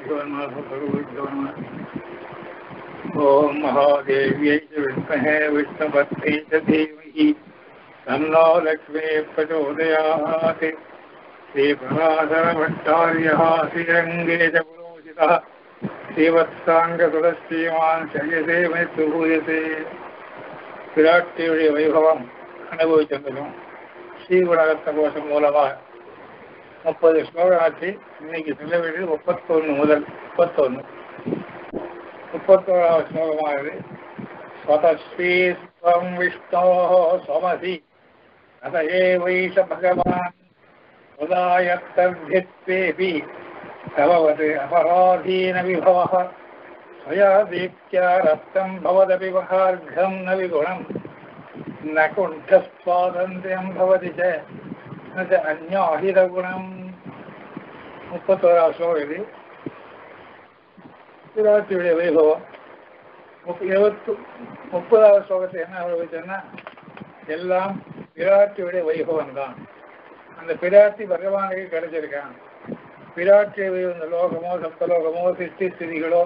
गुरुभ्यो नमः गुरुभ्यो नमः ॐ महादेव्यै च विद्महे विष्णुपत्नी च धीमहि तन्नो लक्ष्मी प्रचोदयात् श्रीपराशरभट्टार्यः श्रीरङ्गे च पुरोचितः श्रीवत्साङ्गसुरश्रीमान् शयसे मृत्युभूयते விராட்டியுடைய வைபவம் அனுபவிச்சிருந்ததும் ஸ்ரீகுணரத்ன கோஷம் மூலமாக முப்பது ஸ்லோகநாட்சி இன்னைக்கு சொல்ல வேண்டியது முப்பத்தொன்று முதல் முப்பத்தொன்று முப்பத்தோராவது ஸ்லோகமானது ஸ்வதஸ்ரீஸ்வம் விஷ்ணோ சோமசி அத ஏவைஷ பகவான் உதாயத்தர்பித்வேபி தவவது அபராதீன விபவः स्वया दीप्त्या रक्तं भवदपि महार्घं न विगुणं न कुण्ठस्वातन्त्र्यं भवति च न च अन्याहितगुणम् முப்பத்தோராவது ஸ்லோகம் இது விராட்டியுடைய வைபவம் முப்ப- இருபத்து முப்பதாவது ஸ்லோகத்தை என்ன அனுபவிச்சோன்னா எல்லாம் விராட்டியுடைய வைபவம் தான் அந்த பிராட்டி பகவானுக்கு கிடைச்சிருக்கான் பிராட்டி இந்த லோகமோ சப்தலோகமோ சிருஷ்டி ஸ்திதிகளோ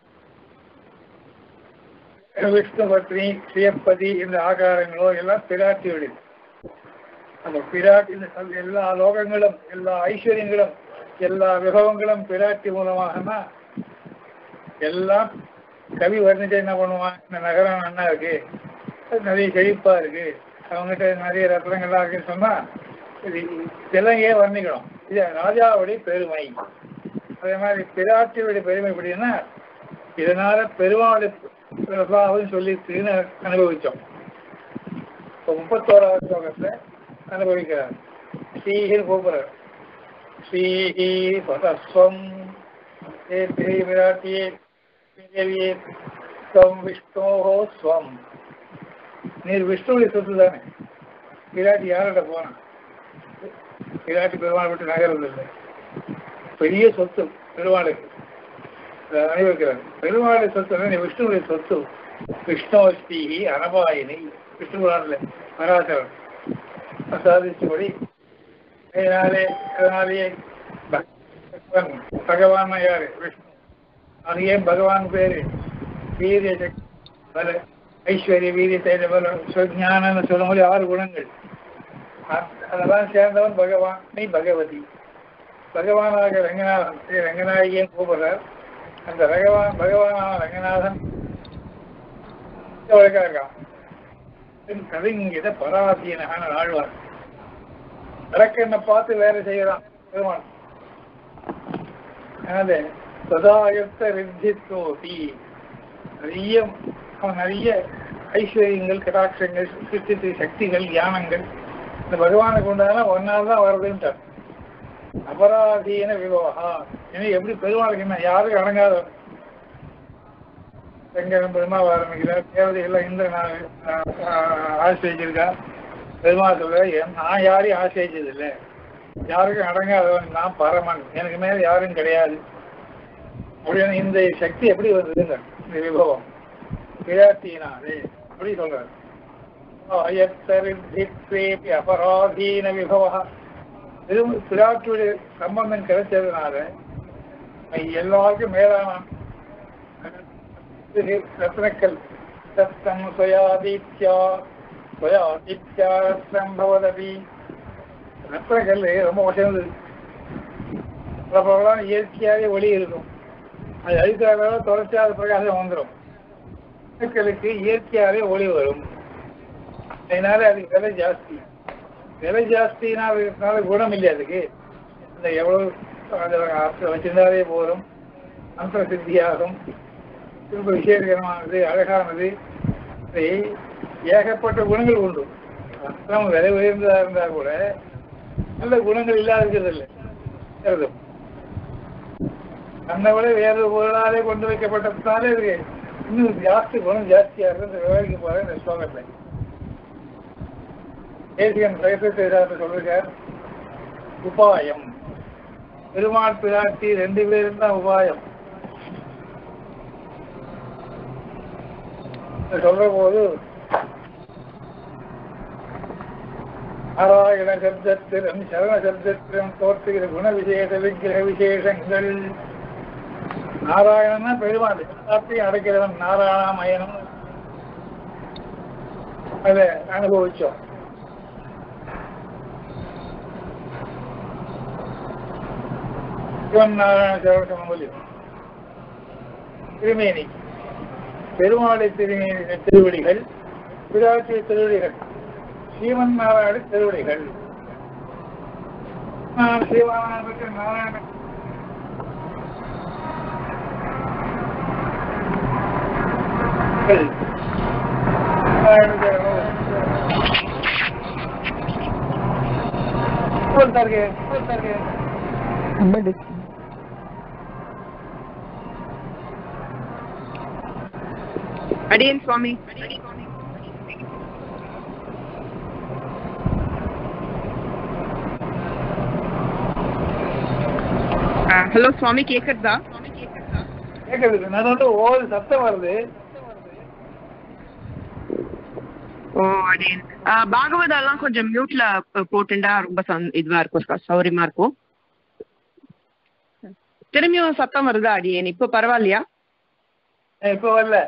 விஷ்ணு பத்னி சிவப்பதி இந்த ஆகாரங்களோ எல்லாம் பிராட்டியுடையது அந்த பிராட்டி இந்த சல்- எல்லா லோகங்களும் எல்லா ஐஸ்வர்யங்களும் எல்லா விபவங்களும் பிராட்டி மூலமாகனா எல்லாம் கவி வர்ணிச்சு என்ன பண்ணுவான் இந்த நகரம் நல்லா இருக்கு அது நிறைய செழிப்பா இருக்கு அவங்ககிட்ட நிறைய ரத்னங்கள்லாம் இருக்குன்னு சொன்னா இது இதெல்லாம் ஏன் வர்ணிக்கணும் இது ராஜாவுடைய பெருமை அதே மாதிரி பிராட்டியுடைய பெருமை எப்படின்னா இதனால பெருமாளுடைய பிரபாவம் சொல்லி திருன்னு அனுபவிச்சோம் இப்போ முப்பத்தோராவது ஸ்லோகத்தை அனுபவிக்கிறார் ஸ்ரீஹின்னு கூப்பிடுறார் ஸ்ரீஹி பதஸ்வம் ஏ பெரிய விராட்டியே தேவியே ஸ்வம் விஷ்ணோஹோ ஸ்வம் நீர் விஷ்ணுவுடைய சொத்து தானே விராட்டி யார்கிட்ட போனா விராட்டி பெருமாள் விட்டு நகர்றது இல்லை பெரிய சொத்து பெருமாளுக்கு அதை அனுபவிக்கிறார் பெருமாளுடைய சொத்து நீ விஷ்ணுவுடைய சொத்து விஷ்ணோஸ்தி அனபாயினி விஷ்ணு புராணில் பராசரன் சாதிச்சபடி அதனாலே அதனாலேயே பகவான் பகவான் யாரு விஷ்ணு அது ஏன் பகவான் பேரு வீரிய சக்தி பல ஐஸ்வர்ய வீரிய தைரிய பல ஞானம்னு சொல்லும்போது ஆறு குணங்கள் அ- அதெல்லாம் சேர்ந்தவன் பகவான் நீ பகவதி பகவானாக ரங்கநாதன் ஸ்ரீ ரங்கநாயகியும் கூப்பிடுறார் அந்த பகவான் பகவானான ரங்கநாதன் வழக்கா இருக்கான் கவிங்கித பராதீனகான ஆழ்வார் வழக்கெண்ணை பார்த்து வேலை செய்யறான் பெருமான் அதனால சதாயுக்த ரித்தித்தோதி நிறைய அவன் நிறைய ஐஸ்வர்யங்கள் கடாட்சங்கள் சிருஷ்டி சக்திகள் ஞானங்கள் இந்த பகவானுக்கு உண்டான ஒன்னால் தான் வருதுன்ட்டார் அபராதீன விவாகா இனி எப்படி பெருமாளுக்கு என்ன யாருக்கும் அடங்காதவன் செங்கரம் பெருமாள் ஆரம்பிக்கிறார் தேவதை எல்லாம் இந்த ஆசிரியிருக்கா பெருமாள் சொல்ற "என் நான் யாரையும் ஆசிரியச்சது இல்லை யாருக்கும் அடங்காதவன் நான் பரமன் எனக்கு மேல யாரும் கிடையாது அப்படின்னு இந்த சக்தி எப்படி வந்ததுங்க இந்த விபவம் விராட்டினாலே அப்படி சொல்றாரு ஆயத்தரித்தேபி அபராதீன விபவா பெரும் பிராட்டியுடைய சம்பந்தம் கிடைச்சதுனால அது எல்லாருக்கும் மேலான ரத்னக்கல் ரத்தம் சுயாதித்யா சுயாதித்யா ரத்னம் பவதபி ரத்னக்கல் ரொம்ப உசந்தது பிரபலம் இயற்கையாகவே ஒளி இருக்கும் அது அழுக்காக தொடர்ச்சியாத பிரகாசம் வந்துடும் ரத்னக்கலுக்கு இயற்கையாகவே ஒளி வரும் அதனால அதுக்கு விலை ஜாஸ்தி விலை ஜாஸ்தினால குணம் இல்லை அதுக்கு இந்த எவ்வளவு அது அர்த்தம் வச்சிருந்தாலே போதும் அந்தர சித்தியாகும் திரும்ப விசேஷகரமானது அழகானது இப்படி ஏகப்பட்ட குணங்கள் உண்டு அர்த்தம் விலை உயர்ந்ததா இருந்தா கூட நல்ல குணங்கள் இல்லாத இருக்கிறது இல்லை கருதும் தன்னை விட வேறு பொருளாலே கொண்டு வைக்கப்பட்டதுனாலே இது இன்னும் ஜாஸ்தி குணம் ஜாஸ்தியா இருக்கு விவரிக்க போறேன் இந்த ஸ்லோகத்தில் தேசிகன் பிரகசித்தார் சொல்றார் உபாயம் பெருமாள் பிராட்டி ரெண்டு பேரும் தான் உபாயம் இதை சொல்ற போது நாராயண சப்தத்திலும் சரண சப்தத்திலும் தோற்றுகிற குண விசேஷ விக்கிரக விசேஷங்கள் நாராயணன்னா பெருமாள் எல்லாத்தையும் அடைக்கிறவன் நாராயணமயனம் அதை அனுபவிச்சோம் சிவன் நாராயண சேவகம் முடியும் திருமேனி பெருமாளை திருமேனி திருவடிகள் பிராட்சிய திருவடிகள் ஸ்ரீமன் நாராயண திருவடிகள் நான் சிவானந்த நாராயண சொல்றாரு சொல்றாரு ரொம்ப டிஸ் அடியன் சுவாமி ஹலோ சுவாமி கேக்குறதா கேட்கறது நடுவில் ஓது சத்தம் வருது ஓ அடியன் பாகவதெல்லாம் கொஞ்சம் மியூட்ல போட்டுண்டா ரொம்ப சந் இதுவா இருக்கும் ச- சௌரியமா இருக்கும் திரும்பியும் சத்தம் வருதா அடியன் இப்போ பரவாயில்லையா இப்போ வரல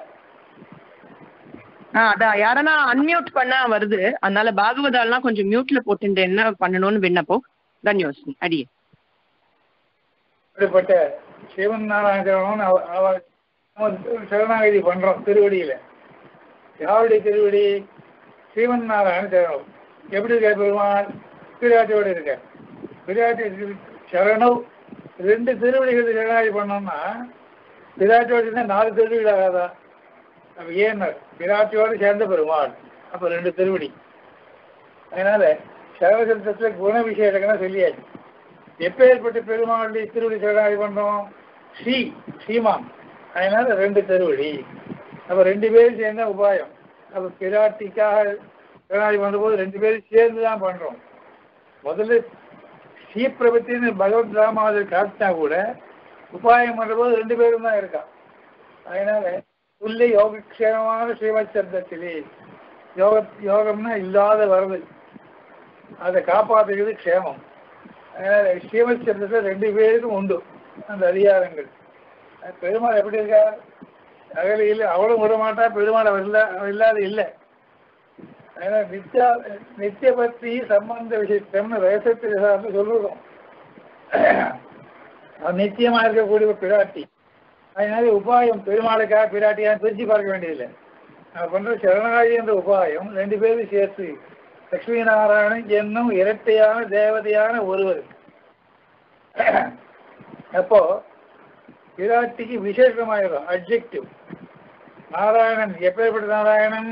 ஆ அதான் யாரனா அன்மியூட் பண்ணா வருது அதனால பாகவதாலாம் கொஞ்சம் மியூட்ல போட்டுண்டு என்ன பண்ணணும்னு விண்ணப்பம் தான் யோசனை அடியன் இப்படிப்பட்ட சிவன் நாராயண சரணம் அவ- அவ- நம்ம சரணாகதி பண்றோம் திருவடியில யாருடைய திருவடி சிவன் நாராயண சரணம் எப்படி இருக்க பெருமாள் பிராட்டியோட இருக்க பிராட்டி திரு- சரணம் ரெண்டு திருவடிகள் சரணாகதி பண்ணோம்னா பிராட்டியோட இருந்தா நாலு திருவடிகள் ஆகாதா அப்ப ஏன் பிராட்டியோடு சேர்ந்த பெருமாள் அப்ப ரெண்டு திருவடி அதனால சர்வசப்தத்துல குண விசேஷங்கள்லாம் சொல்லியாச்சு எப்பேற்பட்ட பெருமாளுடைய திருவடி சரணாகி பண்றோம் ஸ்ரீ ஸ்ரீமான் அதனால ரெண்டு திருவடி அப்ப ரெண்டு பேரும் சேர்ந்த உபாயம் அப்ப பிராட்டிக்காக சரணாகி பண்றபோது ரெண்டு பேரும் சேர்ந்து தான் பண்றோம் முதல்ல ஸ்ரீபிரபத்தின்னு பகவத் ராமாவது காட்டினா கூட உபாயம் பண்றபோது ரெண்டு பேரும் தான் இருக்கான் அதனால துல்லிய யோகக்ஷேமமான ஸ்ரீமத் சப்தத்திலே யோக யோகம்னா இல்லாத வரது அதை காப்பாற்றுகிறது க்ஷேமம் அதனால ஸ்ரீமத் சப்தத்தில் ரெண்டு பேருக்கும் உண்டு அந்த அதிகாரங்கள் அது பெருமாள் எப்படி இருக்கார் அகலியில் அவளும் விட மாட்டா பெருமாள் அவர் இல்ல அவர் இல்லாத இல்லை அதனால நித்யா நித்திய பக்தி சம்பந்த விஷயத்தம்னு ரகசியத்தில் சார்ந்து சொல்லுறோம் அது நித்தியமா இருக்கக்கூடிய ஒரு பிராட்டி அதனால உபாயம் பெருமாளுக்காக பிராட்டியாக பிரிச்சு பார்க்க வேண்டியதில்லை நான் பண்ற சரணாகி என்ற உபாயம் ரெண்டு பேரும் சேர்த்து லட்சுமி நாராயணன் என்னும் இரட்டையான தேவதையான ஒருவர் அப்போ பிராட்டிக்கு விசேஷமாயிடும் அப்ஜெக்டிவ் நாராயணன் எப்பேற்பட்ட நாராயணன்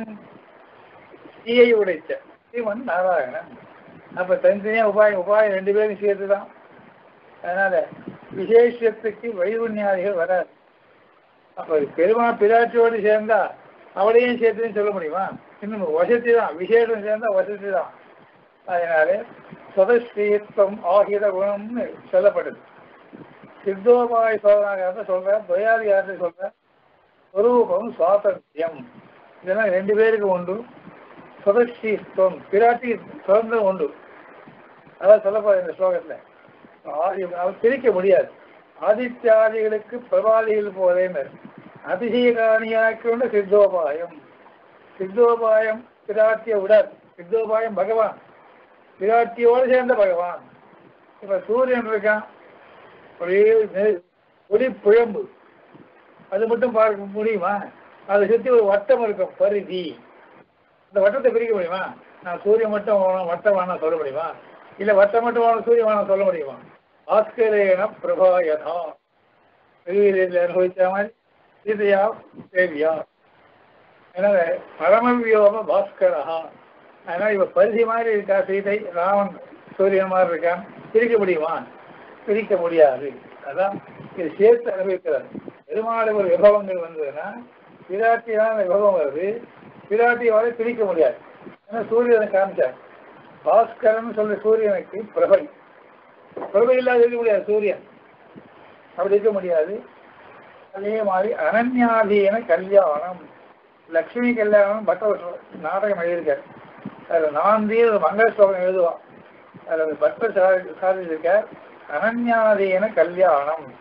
தீயை உடைத்த ஸ்ரீமன் நாராயணன் அப்ப தனித்தனியா உபாயம் உபாயம் ரெண்டு பேரும் சேர்த்து தான் அதனால விசேஷத்துக்கு வைகுண்யாதிகள் வராது அப்ப பெருமா பிராட்டியோடு சேர்ந்தா அவளையும் சேர்த்துன்னு சொல்ல முடியுமா இன்னும் வசதி தான் விசேஷம் சேர்ந்தா வசதி தான் அதனால சதஸ்ரீத்வம் ஆகித குணம்னு சொல்லப்படுது சித்தோபாய சோதனாக சொல்ற துயாதிகாரத்தை சொல்ற ஸ்வரூபம் சுவாதந்தியம் இதெல்லாம் ரெண்டு பேருக்கு உண்டு சுதஸ்ரீஸ்துவம் பிராட்டி சுதந்திரம் உண்டு அதான் சொல்லப்படுது இந்த ஸ்லோகத்துல ஆதி- அவர் பிரிக்க முடியாது ஆதித்யாதிகளுக்கு பிரபாதிகள் போதேனர் அதிசயகாணியாக்கின்ற சித்தோபாயம் சித்தோபாயம் பிராட்டிய உடல் சித்தோபாயம் பகவான் பிராட்டியோடு சேர்ந்த பகவான் இப்ப சூரியன் இருக்கான் ஒரே நெ- ஒளி புழம்பு அது மட்டும் பார்க்க முடியுமா அதை சுத்தி ஒரு வட்டம் இருக்கும் பரிதி இந்த வட்டத்தை பிரிக்க முடியுமா நான் சூரியன் மட்டும் வேணும், வட்டம் வேணாம் சொல்ல முடியுமா இல்ல வட்டம் மட்டும் வேணும் சூரியன் வேணாம் சொல்ல முடியுமா ஆஸ்கரேன பிரபாயதா வெகுவீரில் அனுபவிச்ச மாதிரி சீதையா தேவியா எனவே பரமவியோம பாஸ்கரா அதனால இவ பரிதி மாதிரி இருக்கா சீதை ராமன் சூரியன் மாதிரி இருக்கான் பிரிக்க முடியுமா பிரிக்க முடியாது அதான் இது சேர்த்து அனுபவிக்கிறார் பெருமாள் ஒரு விபவங்கள் வந்ததுன்னா பிராட்டியான விபவம் வருது பிராட்டியோட பிரிக்க முடியாது ஏன்னா சூரியனை காமிச்சார் பாஸ்கரன் சொல்ற சூரியனுக்கு பிரபை பிரபை இல்லாத இருக்க முடியாது சூரியன் அப்படி இருக்க முடியாது அதே மாதிரி அனன்யாதீன கல்யாணம் லக்ஷ்மி கல்யாணம் பட்டர் நாடகம் எழுதியிருக்கார் அதில் நான்கு ஒரு மங்கள ஸ்லோகம் எழுதுவான் அதில் அந்த பட்டர் சாதி சாதிச்சிருக்கார் அனன்யாதீன கல்யாணம்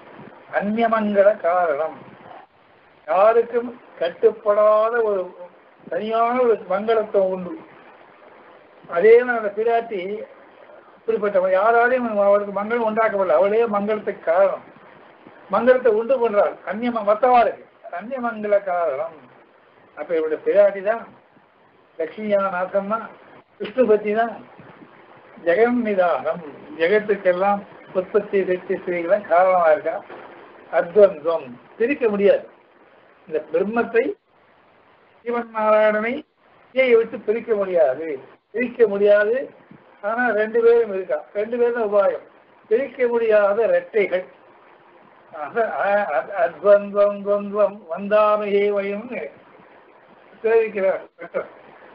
அந்நியமங்கள காரணம் யாருக்கும் கட்டுப்படாத ஒரு தனியான ஒரு மங்களத்தை உண்டு அதே மாதிரி அந்த பிராட்டி இப்படிப்பட்டவன் யாராலையும் அவளுக்கு மங்களம் உண்டாக்கப்படல அவளே மங்களத்துக்கு காரணம் மங்களத்தை உண்டு பண்றாள் அந்நியம மத்தவாளுக்கு அந்நியமங்கள காரணம் அப்ப இவருடைய பிராட்டி தான் லட்சுமியா நாசம் தான் விஷ்ணு பத்தி தான் ஜெகன் நிதானம் ஜெகத்துக்கெல்லாம் உற்பத்தி சக்தி ஸ்ரீகளாம் காரணமா இருக்கா அத்வந்தம் பிரிக்க முடியாது இந்த பிரம்மத்தை சிவன் நாராயணனை விஜயை விட்டு பிரிக்க முடியாது பிரிக்க முடியாது ஆனா ரெண்டு பேரும் இருக்கா ரெண்டு பேரும் தான் உபாயம் பிரிக்க முடியாத ரெட்டைகள் அத- அ- அ- அத்வந்தம் துவந்தம் வந்தாமையே வயம்னு தெரிவிக்கிறார் பெற்றோர்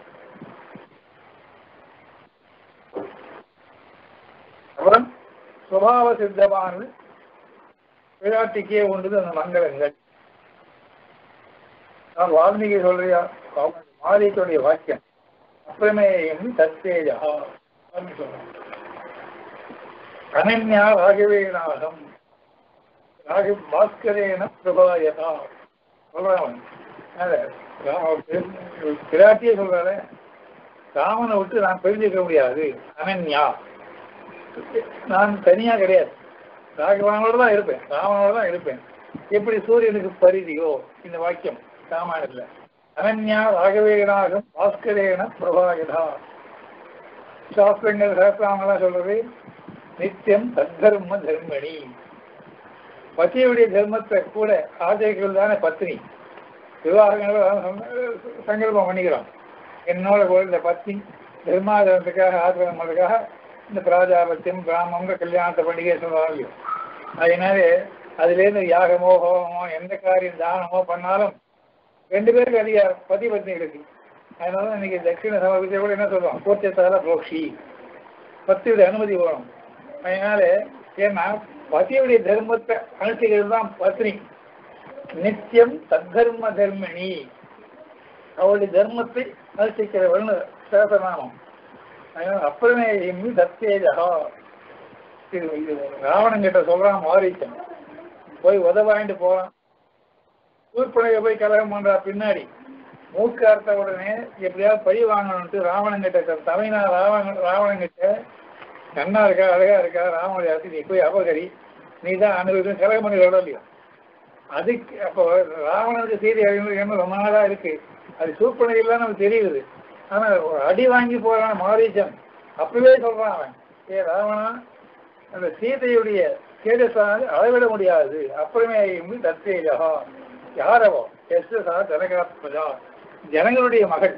அப்புறம் சுபாவ சித்தமானது விளையாட்டுக்கே உண்டு அந்த மங்களங்கள் நான் வால்மீகி சொல்றியா மாலிகளுடைய வாக்கியம் அப்பிரமேயம் தத்தேஜா அப்படின்னு சொல்றான் அனன்யா ராகவேனாகம் ராக பாஸ்கரேன பிரபாயதா சொல்றான் அத பிராட்டியே சொல்றாரு ராமனை விட்டு நான் பிரிஞ்சுக்க முடியாது அனன்யா நான் தனியா கிடையாது ராகவானோட தான் இருப்பேன் ராமனோட தான் இருப்பேன் எப்படி சூரியனுக்கு பரிதியோ இந்த வாக்கியம் ராமாயணத்துல அனன்யா ராகவேனாகும் பாஸ்கரேன பிரபாயதா சாஸ்திரங்கள் சாஸ்திரங்கள்லாம் சொல்றது நித்தியம் தத்தர்ம தர்மணி பத்தியுடைய தர்மத்தை கூட ஆஜைகள் தானே பத்னி விவாகங்கள் சங்கல்பம் பண்ணிக்கிறோம் என்னோட கூட இந்த பத்னி தர்மாதரத்துக்காக ஆசிரம் பண்ணுறதுக்காக இந்த பிராஜாபத்தியம் பிராமங்க கல்யாணத்தை பண்டிகை சொல்லுவாங்க அதனால அதுலேருந்து யாகமோ ஹோமமோ எந்த காரியம் தானமோ பண்ணாலும் ரெண்டு பேருக்கு அதிகாரம் பதி பத்னிகளுக்கு அதனால இன்னைக்கு தட்சிண சமர்ப்பித்த கூட என்ன சொல்லுவோம் பூர்த்தியத்தால புரோக்ஷி பத்தியுடைய அனுமதி வேணும் அதனால ஏன்னா பத்தியுடைய தர்மத்தை அனுஷ்டிக்கிறது தான் பத்னி நித்தியம் தத்தர்ம தர்மிணி அவளுடைய தர்மத்தை அனுஷ்டிக்கிறவள்னு சேசநாமம் அதனால அப்புறமே எம்மி சத்தேஜா இது இது ராவணன் கிட்ட சொல்றான் மாரீச்சன் போய் உதவாயிட்டு போறான் ஊர்பனைய போய் கலகம் பண்றா பின்னாடி மூக்கு அறுத்த உடனே எப்படியாவது பழி வாங்கணும்ட்டு ராவணன் கிட்ட தலைனா ராவணன் ராவணன் கிட்ட நன்னா இருக்கா அழகா இருக்கா ராமனுடைய அரசு நீ போய் அபகரி நீ தான் அனுபவிக்கும் கலகம் பண்ணி இல்லையா அதுக்கு அப்போ ராவணனுக்கு செய்தி அறிஞர் ரொம்ப நாளா இருக்கு அது சூப்பனைகள்லாம் நமக்கு தெரியுது ஆனா ஒரு அடி வாங்கி போறான் மாரீச்சன் அப்பவே சொல்றான் அவன் ஏ ராவணா அந்த சீதையுடைய கேடசானது அளவிட முடியாது அப்புறமே தத்தேஜா யாரவோ எஸ் சா ஜனகாத்மஜா ஜனங்களுடைய மகள்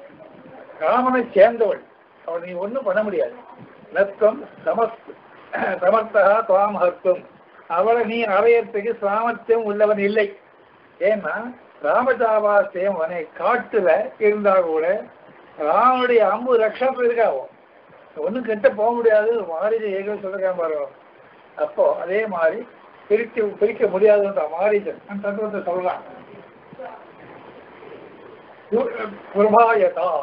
ராமனை சேர்ந்தவள் அவள் நீ ஒண்ணும் பண்ண முடியாது நத்தம் சமஸ் சமர்த்தகா துவாமஹத்துவம் அவளை நீ அடையறதுக்கு சாமர்த்தியம் உள்ளவன் இல்லை ஏன்னா ராமஜாபாசியம் அவனை காட்டுல இருந்தா கூட ராமனுடைய அம்பு ரக்ஷணத்துல இருக்காவோ ஒண்ணும் கிட்ட போக முடியாது மாரிஜ ஏகல் சொல்லிருக்கான் பாருங்க அப்போ அதே மாதிரி பிரிக்க பிரிக்க முடியாதுன்ற மாரிஜன் அந்த தத்துவத்தை சொல்றான் பிரபாயதா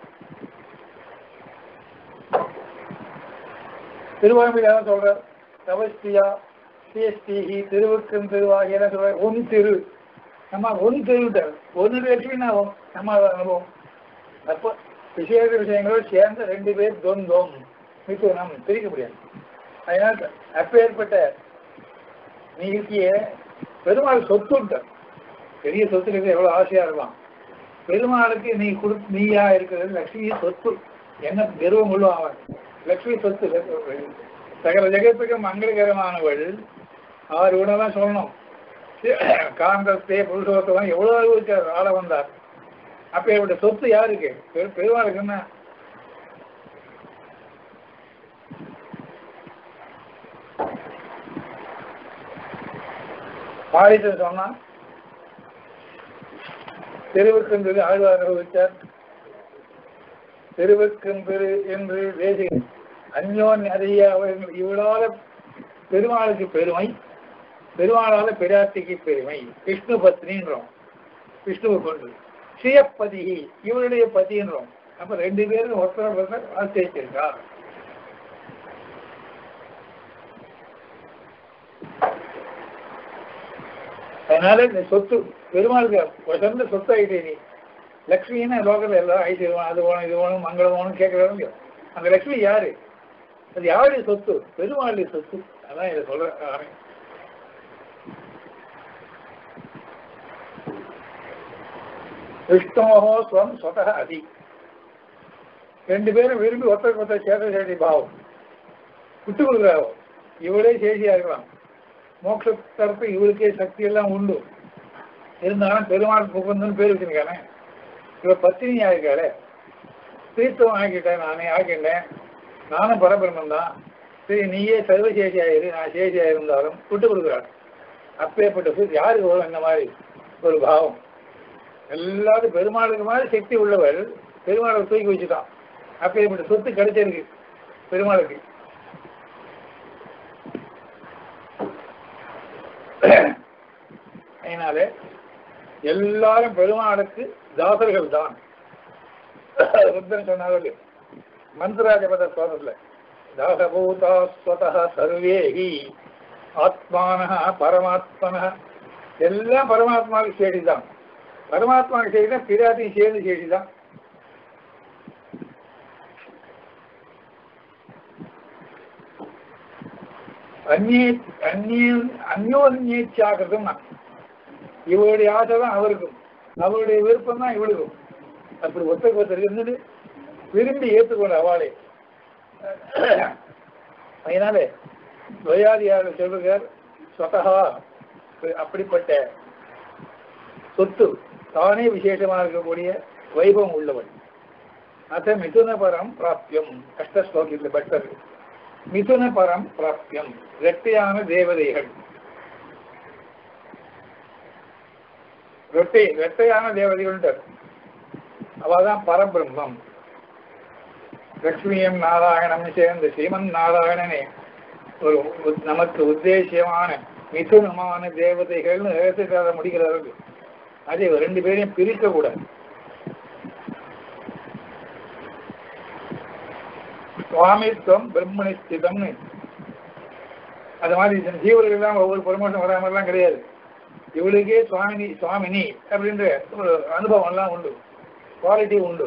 திருவாமியில சொல்ற தவஸ்தியா சிஎஸ்டிஹி திருவுக்கும் திருவாகி என்ன சொல்ற உன் திரு நம்ம உன் திருவிட்டார் ஒன்னு லட்சுமி நான் நம்ம அனுபவம் அப்போ விசேஷ விஷயங்களோடு சேர்ந்து ரெண்டு பேர் தொந்தோம் மிதுனம் பிரிக்க முடியாது அதனால அப்பேற்பட்ட நீ இருக்கிய பெருமாள் சொத்துட்ட பெரிய சொத்து இருக்கு எவ்வளவு ஆசையா இருக்கலாம் பெருமாளுக்கு நீ கொடு நீயா இருக்கிறது லட்சுமி சொத்து என்ன கர்வம் உள்ளும் அவன் லட்சுமி சொத்து சகல ஜெகத்துக்கு மங்களகரமானவள் ஆறு குணம்லாம் சொல்லணும் காந்தஸ்தே புருஷோத்தவன் எவ்வளவு அனுபவிச்சார் ஆள வந்தார் அப்ப இவருடைய சொத்து யாருக்கு பெரு பெருமாளுக்கு என்ன மாறிட்டு சொன்னா தெருவுக்கென்று ஆழ்வார் அனுபவித்தார் தெருவுக்கென்று என்று தேசிகன் அந்யோன் அறிய அவர்கள் இவளால பெருமாளுக்கு பெருமை பெருமாளால பிராட்டிக்கு பெருமை விஷ்ணு பத்னின்றோம் விஷ்ணுவை கொண்டு சுயப்பதி இவருடைய பதின்றோம் அப்ப ரெண்டு பேரும் ஒருத்தர் ஒருத்தர் ஆசிரியிருக்கா அதனால இந்த சொத்து பெருமாளுக்கு உசந்த சொத்து ஆயிட்டே நீ லக்ஷ்மின்னா லோகத்தில் எல்லாம் ஐஸ்வர்யம் அது வேணும் இது வேணும் மங்களம் வேணும் கேட்கறோம் இல்லையோ அந்த லக்ஷ்மி யாரு அது யாருடைய சொத்து பெருமாளுடைய சொத்து அதான் இதை சொல்ற ஆரம்பி விஷ்ணோஹோ ஸ்வம் சொத அதி ரெண்டு பேரும் விரும்பி ஒருத்தருக்கு ஒருத்தர் சேத சேடி பாவம் விட்டு கொடுக்குறாவோ இவளே சேஷியா இருக்கலாம் மோட்ச தரப்பு இவளுக்கே சக்தி எல்லாம் உண்டு இருந்தாலும் பெருமாள் புகுந்துன்னு பேர் வச்சிருக்கானே இவ பத்தினி ஆயிருக்காளே தீர்த்தம் ஆக்கிட்டேன் நானே ஆக்கிட்டேன் நானும் பரபிரமன் தான் சரி நீயே சர்வசேஷி ஆயிரு நான் சேஷியா இருந்தாலும் விட்டு கொடுக்குறாள் அப்பேற்பட்ட சு- யாருக்கு வரும் இந்த மாதிரி ஒரு பாவம் எல்லாரும் பெருமாளுக்கு மாதிரி சக்தி உள்ளவர் பெருமாளை தூக்கி வச்சுட்டான் அப்பேற்பட்ட சொத்து கிடைச்சிருக்கு பெருமாளுக்கு அதனாலே எல்லாரும் பெருமாளுக்கு தாசர்கள் தான் ருத்ரன் சொன்னார்கள் மந்திராஜபத சோதரில் தாசபூதா ஸ்வதः சர்வே ஹி ஆத்மான பரமாத்மன எல்லாம் பரமாத்மாவுக்கு சேடி தான் பரமாத்மாவுக்கு சேடி தான் பிராட்டியும் சேர்ந்து சேடி தான் அந்நிய அந்நிய அந்யோன்யேச்சாகிறதும் இவருடைய ஆசை தான் அவருக்கும் அவருடைய விருப்பம் தான் இவளுக்கும் அப்படி ஒருத்தருக்கு ஒருத்தர் இருந்துட்டு விரும்பி ஏற்றுக்கொண்ட அவளே அதனால துவயாதியார் சொல்லுகிறார் சொத்தகா அப்படிப்பட்ட சொத்து தானே விசேஷமா இருக்கக்கூடிய வைபவம் உள்ளவன் அத மிதுன பரம் பிராப்தியம் கஷ்ட ஸ்லோகத்தில் பட்டர் மிதுன பரம் பிராப்தியம் இரட்டையான தேவதைகள் ரெட்டை ரெட்டையான தேவதைகள் அவதான் பரபிரம்மம் லக்ஷ்மியும் நாராயணம் சேர்ந்து ஸ்ரீமன் நாராயணனே ஒரு உத்- நமக்கு உத்தேசியமான மிதுனமான தேவதைகள்னு ரகசியக்கார முடிக்கிறார்கள் அதே ரெண்டு பேரையும் பிரிக்க கூடாது சுவாமித்துவம் பிரம்மணி ஸ்திதம்னு அது மாதிரி இந்த ஜீவர்கள் எல்லாம் ஒவ்வொரு ப்ரமோஷன் வரா மாதிரிலாம் கிடையாது இவளுக்கே சுவாமினி சுவாமினி அப்படின்ற ஒரு அனுபவம் எல்லாம் உண்டு குவாலிட்டி உண்டு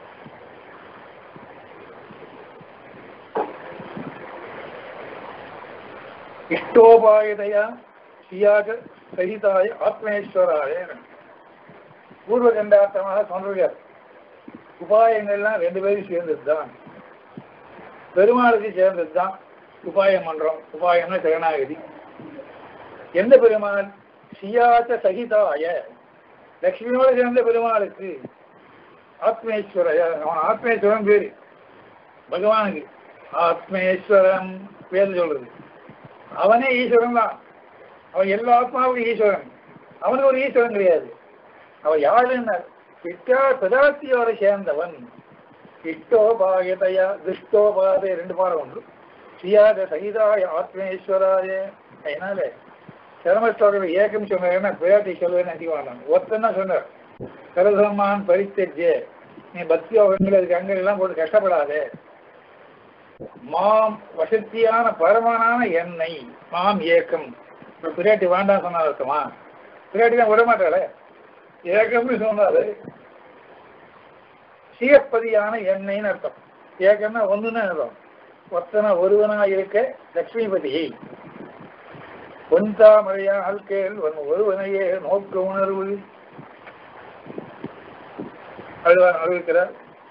இஷ்டோபாயதையா ஸ்ரீயாக சகிதாய ஆத்மேஸ்வராய பூர்வ கண்டார்த்தமாக சொல்றார் உபாயங்கள்லாம் ரெண்டு பேரும் சேர்ந்தது தான் பெருமாளுக்கு சேர்ந்தது தான் உபாயம் பண்றோம் உபாயம்னா சரணாகதி எந்த பெருமாள் சியாச்ச சகிதாய லக்ஷ்மியோட சேர்ந்த பெருமாளுக்கு ஆத்மேஸ்வரய அவன் ஆத்மேஸ்வரன் பேரு பகவானுக்கு ஆத்மேஸ்வரம் பேர் சொல்றது அவனே ஈஸ்வரன் தான் அவன் எல்லா ஆத்மாவுக்கும் ஈஸ்வரன் அவனுக்கு ஒரு ஈஸ்வரன் கிடையாது அவன் யாருன்னார் பிட்டா பிரதாத்தியோட சேர்ந்தவன் இஷ்டோபாயதையா துஷ்டோபாதை ரெண்டு பாடம் உண்டு ஸ்ரீயாக சகிதாய ஆத்மேஸ்வராய அதனால சிரமஸ்லோகம் ஏக்கம் சொன்னாருன்னா பிராட்டி சொல்லுவேன்னு அதிகமானான் ஒருத்தன் தான் சொன்னார் சரசமான் பரித்தஜ்ய நீ பக்தி யோகங்கள் அதுக்கு அங்க எல்லாம் போட்டு கஷ்டப்படாதே மாம் வசத்தியான பரமனான எண்ணெய் மாம் ஏக்கம் இப்ப பிராட்டி வேண்டாம் சொன்னா அர்த்தமா பிராட்டி தான் விட மாட்டாளே ஏக்கம்னு சொன்னாரு சீயப்பதியான எண்ணெய்னு அர்த்தம் ஏக்கம்னா ஒண்ணுன்னு அர்த்தம் ஒத்தன ஒருவனா இருக்க லட்சுமிபதியை பொன்தாமரையா அல்கேல் ஒன் ஒருவனையே நோக்க உணர்வு அழுவார் அறிவிக்கிறார்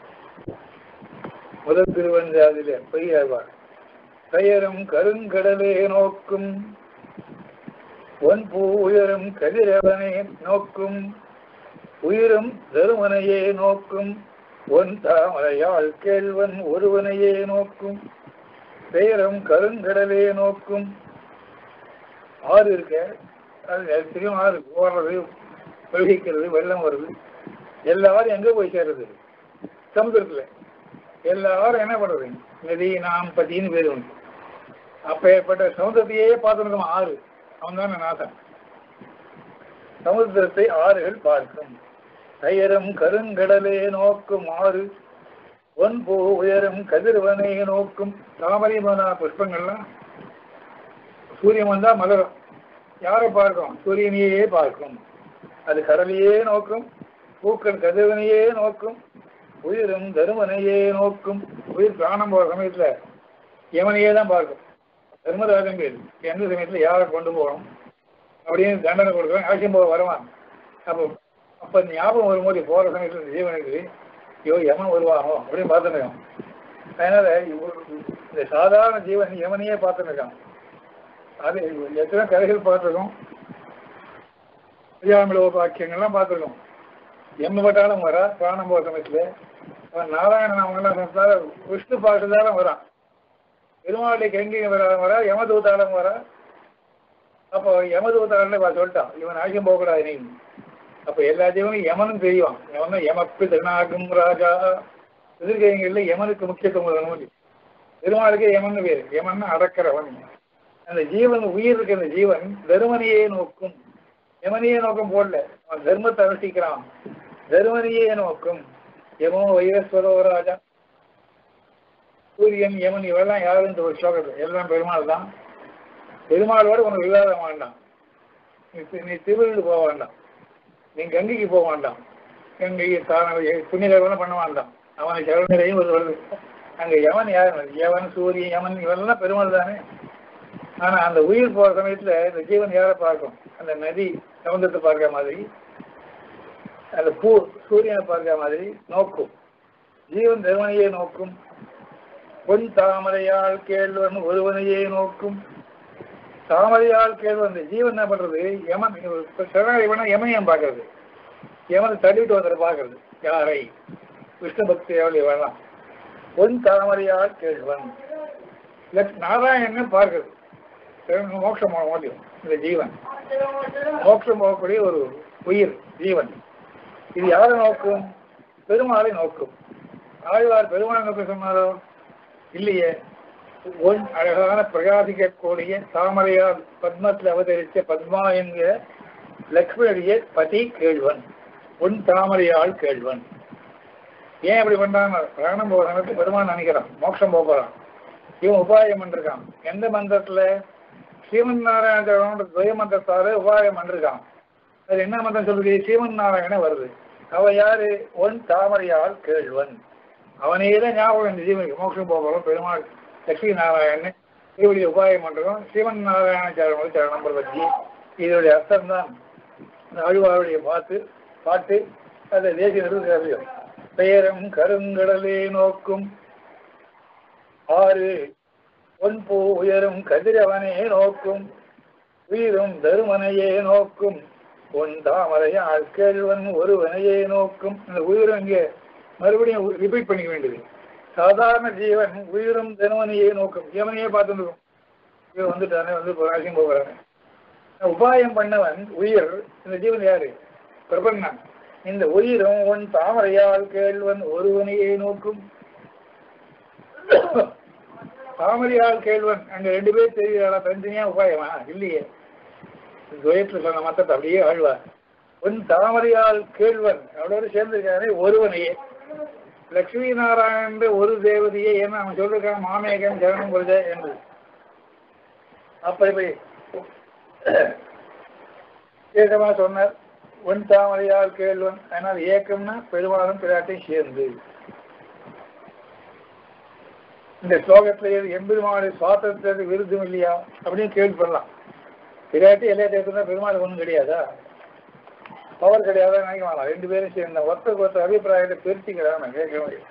முதல் திருவஞ்சாதிலே பெரியாழ்வார் பெயரும் கருங்கடலே நோக்கும் ஒன் பூ உயரும் கதிரவனே நோக்கும் உயிரும் தருமனையே நோக்கும் ஒன் தாமரையாள் கேள்வன் ஒருவனையே நோக்கும் பெயரும் கருங்கடலே நோக்கும் ஆறு இருக்க அது தெரியும் ஆறு ஓடுறது பிரவகிக்கிறது வெள்ளம் வருது எல்லாரும் எங்க போய் சேர்றது சமுதிரத்துல எல்லாரும் என்ன பண்றது நதி நாம் பதின்னு பேர் உண்டு அப்ப ஏற்பட்ட சமுதிரத்தையே பார்த்துருக்கோம் ஆறு அவன் தானே நாசன் சமுத்திரத்தை ஆறுகள் பார்க்கும் தயரும் கருங்கடலே நோக்கும் ஆறு ஒன் பூ உயரும் கதிர்வனை நோக்கும் தாமரை மனா புஷ்பங்கள்லாம் சூரியன் வந்தா மலரும் யாரை பார்க்கும் சூரியனையே பார்க்கும் அது கடலையே நோக்கும் பூக்கள் கதிரவனையே நோக்கும் உயிரும் தருமனையே நோக்கும் உயிர் பிராணம் போற சமயத்துல யமனையே தான் பார்க்கும் தர்மராஜன் பேர் எந்த சமயத்துல யாரை கொண்டு போகணும் அப்படின்னு தண்டனை கொடுக்குறோம் அவசியம் போக வருவான் அப்போ அப்ப ஞாபகம் வரும்போது போற சமயத்துல இந்த ஜீவனுக்கு ஐயோ யமன் வருவானோ அப்படின்னு பார்த்துருக்கான் அதனால இவரு- இந்த சாதாரண ஜீவன் யமனையே பார்த்துருக்கான் அது எத்தனை கதைகள் பார்த்துருக்கோம் ஐயாமிலோ வாக்கியங்கள்லாம் பார்த்துருக்கோம் எம்ம பட்டாலும் வரா பிராணம் போகிற சமயத்துல அவன் நாராயணன் அவங்கெல்லாம் சொன்னால விஷ்ணு பாட்டுதாலும் வரான் பெருமாளுடைய கெங்கிங்க வராலும் வரா யமதூதாலும் வரா அப்போ யமதூதாரன் சொல்லிட்டான் இவன் ஆகியம் போகக்கூடாது நீ அப்ப எல்லா ஜீவனும் யமனும் தெரியும் யமனும் யமப்பு திருநாகும் ராஜா எதிர்கைங்கள்ல யமனுக்கு முக்கியத்துவம் வேணும் பெருமாளுக்கு யமன் பேரு யமன் அடக்கிறவன் அந்த ஜீவன் உயிர் இருக்க அந்த ஜீவன் தருமனையே நோக்கும் யமனையே நோக்கம் போடல அவன் தர்மத்தை அனுஷ்டிக்கிறான் தருமனையே நோக்கும் யமோ வைரஸ்வரோ ராஜா சூரியன் யமன் இவெல்லாம் யாரும் இந்த ஒரு ஸ்லோகத்தில் எல்லாம் பெருமாள் தான் பெருமாளோட உனக்கு இல்லாத வேண்டாம் நீ தி- நீ திருவிழு போக வேண்டாம் நீ கங்கைக்கு போக வேண்டாம் கங்கை தான புண்ணியதெல்லாம் பண்ண வேண்டாம் அவனை சரணரையும் ஒரு வருது அங்க யமன் யார் யவன் சூரியன் யமன் இவெல்லாம் பெருமாள் தானே ஆனா அந்த உயிர் போற சமயத்துல இந்த ஜீவன் யாரை பார்க்கும் அந்த நதி சமுத்திரத்தை பார்க்கிற மாதிரி அந்த பூ சூரியனை பார்க்கிற மாதிரி நோக்கும் ஜீவன் தருமனையே நோக்கும் பொன் தாமரையால் கேள்வன் ஒருவனையே நோக்கும் தாமரையால் கேள்வன் இந்த ஜீவன் என்ன பண்றது யமன் சரணாகி வேணா யமனையும் பார்க்கறது யமனை தள்ளிட்டு வந்துட பார்க்கறது யாரை விஷ்ணு பக்தி எவ்வளவு வேணாம் பொன் தாமரையால் கேள்வன் லட்ச- நாராயணன் பார்க்கறது பெரும் மோட்சம் போக முடியும் இந்த ஜீவன் மோட்சம் போகக்கூடிய ஒரு உயிர் ஜீவன் இது யாரை நோக்கும் பெருமாளை நோக்கும் ஆழ்வார் பெருமாள் நோக்க சொன்னாரோ இல்லையே ஒன் அழகான பிரகாசிக்கக்கூடிய தாமரையால் பத்மத்தில் அவதரித்த பத்மா என்கிற லக்ஷ்மணிய பதி கேள்வன் உன் தாமரையால் கேள்வன் ஏன் இப்படி பண்றாங்க பிராணம் போகிறவனுக்கு பெருமான் நினைக்கிறான் மோட்சம் போக போறான் இவன் உபாயம் பண்ணிருக்கான் எந்த மந்திரத்துல ஸ்ரீமன் நாராயண துவய மந்திரத்தாரு உபாயம் பண்ணிருக்கான் அது என்ன மந்திரம் சொல்லுது ஸ்ரீமன் நாராயண வருது அவ யாரு ஒன் தாமரையால் கேள்வன் அவனே தான் ஞாபகம் இந்த ஜீவனுக்கு மோட்சம் போகிறோம் பெருமாள் லட்சுமி நாராயணன் இப்படி உபாயம் பண்றோம் ஸ்ரீமன் நாராயண சரணம் சரணம் பற்றி இதோடைய அர்த்தம் தான் இந்த அழுவாருடைய பாட்டு பாட்டு அதை தேசிய நிறுவனம் பெயரும் கருங்கடலே நோக்கும் ஆறு பொன்பூ உயரும் கதிரவனே நோக்கும் உயிரும் தருமனையே நோக்கும் உன் தாமரையால் கேள்வன் ஒருவனையே நோக்கும் இந்த உயிரும் இங்கே மறுபடியும் ரிப்பீட் பண்ணிக்க வேண்டியது சாதாரண ஜீவன் உயிரும் தருமனையே நோக்கும் ஜீவனையே பார்த்துருக்கும் இவன் வந்துட்டானே வந்து ராசியம் போகிறானே உபாயம் பண்ணவன் உயிர் இந்த ஜீவன் யாரு பிரபன்னன் இந்த உயிரும் உன் தாமரையால் கேள்வன் ஒருவனையே நோக்கும் தாமரையால் கேள்வன் அங்க ரெண்டு பேர் தெரிகிறாளா தனித்தனியா உபாயமா இல்லையே துவயத்தில் சொன்ன மத்தத்தை அப்படியே ஆழ்வார் உன் தாமரையால் கேள்வன் அவளோட சேர்ந்திருக்கானே ஒருவனையே லட்சுமி நாராயணன் ஒரு தேவதையே ஏன்னா அவன் சொல்லிருக்கான் மாமேகன் சரணம் பொழுதே என்று அப்ப இப்ப ஏகமா சொன்னார் உன் தாமரையால் கேள்வன் அதனால் ஏக்கம்னா பெருமாளும் பிராட்டையும் சேர்ந்து இந்த ஸ்லோகத்துல எம்பெருமானுடைய சுவாத்திரத்துக்கு விருதும் இல்லையா அப்படின்னு கேள்வி பண்ணலாம் பிராட்டி எல்லா தேர்தலும் பெருமாளுக்கு ஒன்றும் கிடையாதா பவர் கிடையாதா நினைக்க வேணாம் ரெண்டு பேரும் சேர்ந்த ஒருத்தருக்கு ஒருத்தர் அபிப்பிராயத்தை பிரிச்சுக்கிறாங்க கேட்க முடியும்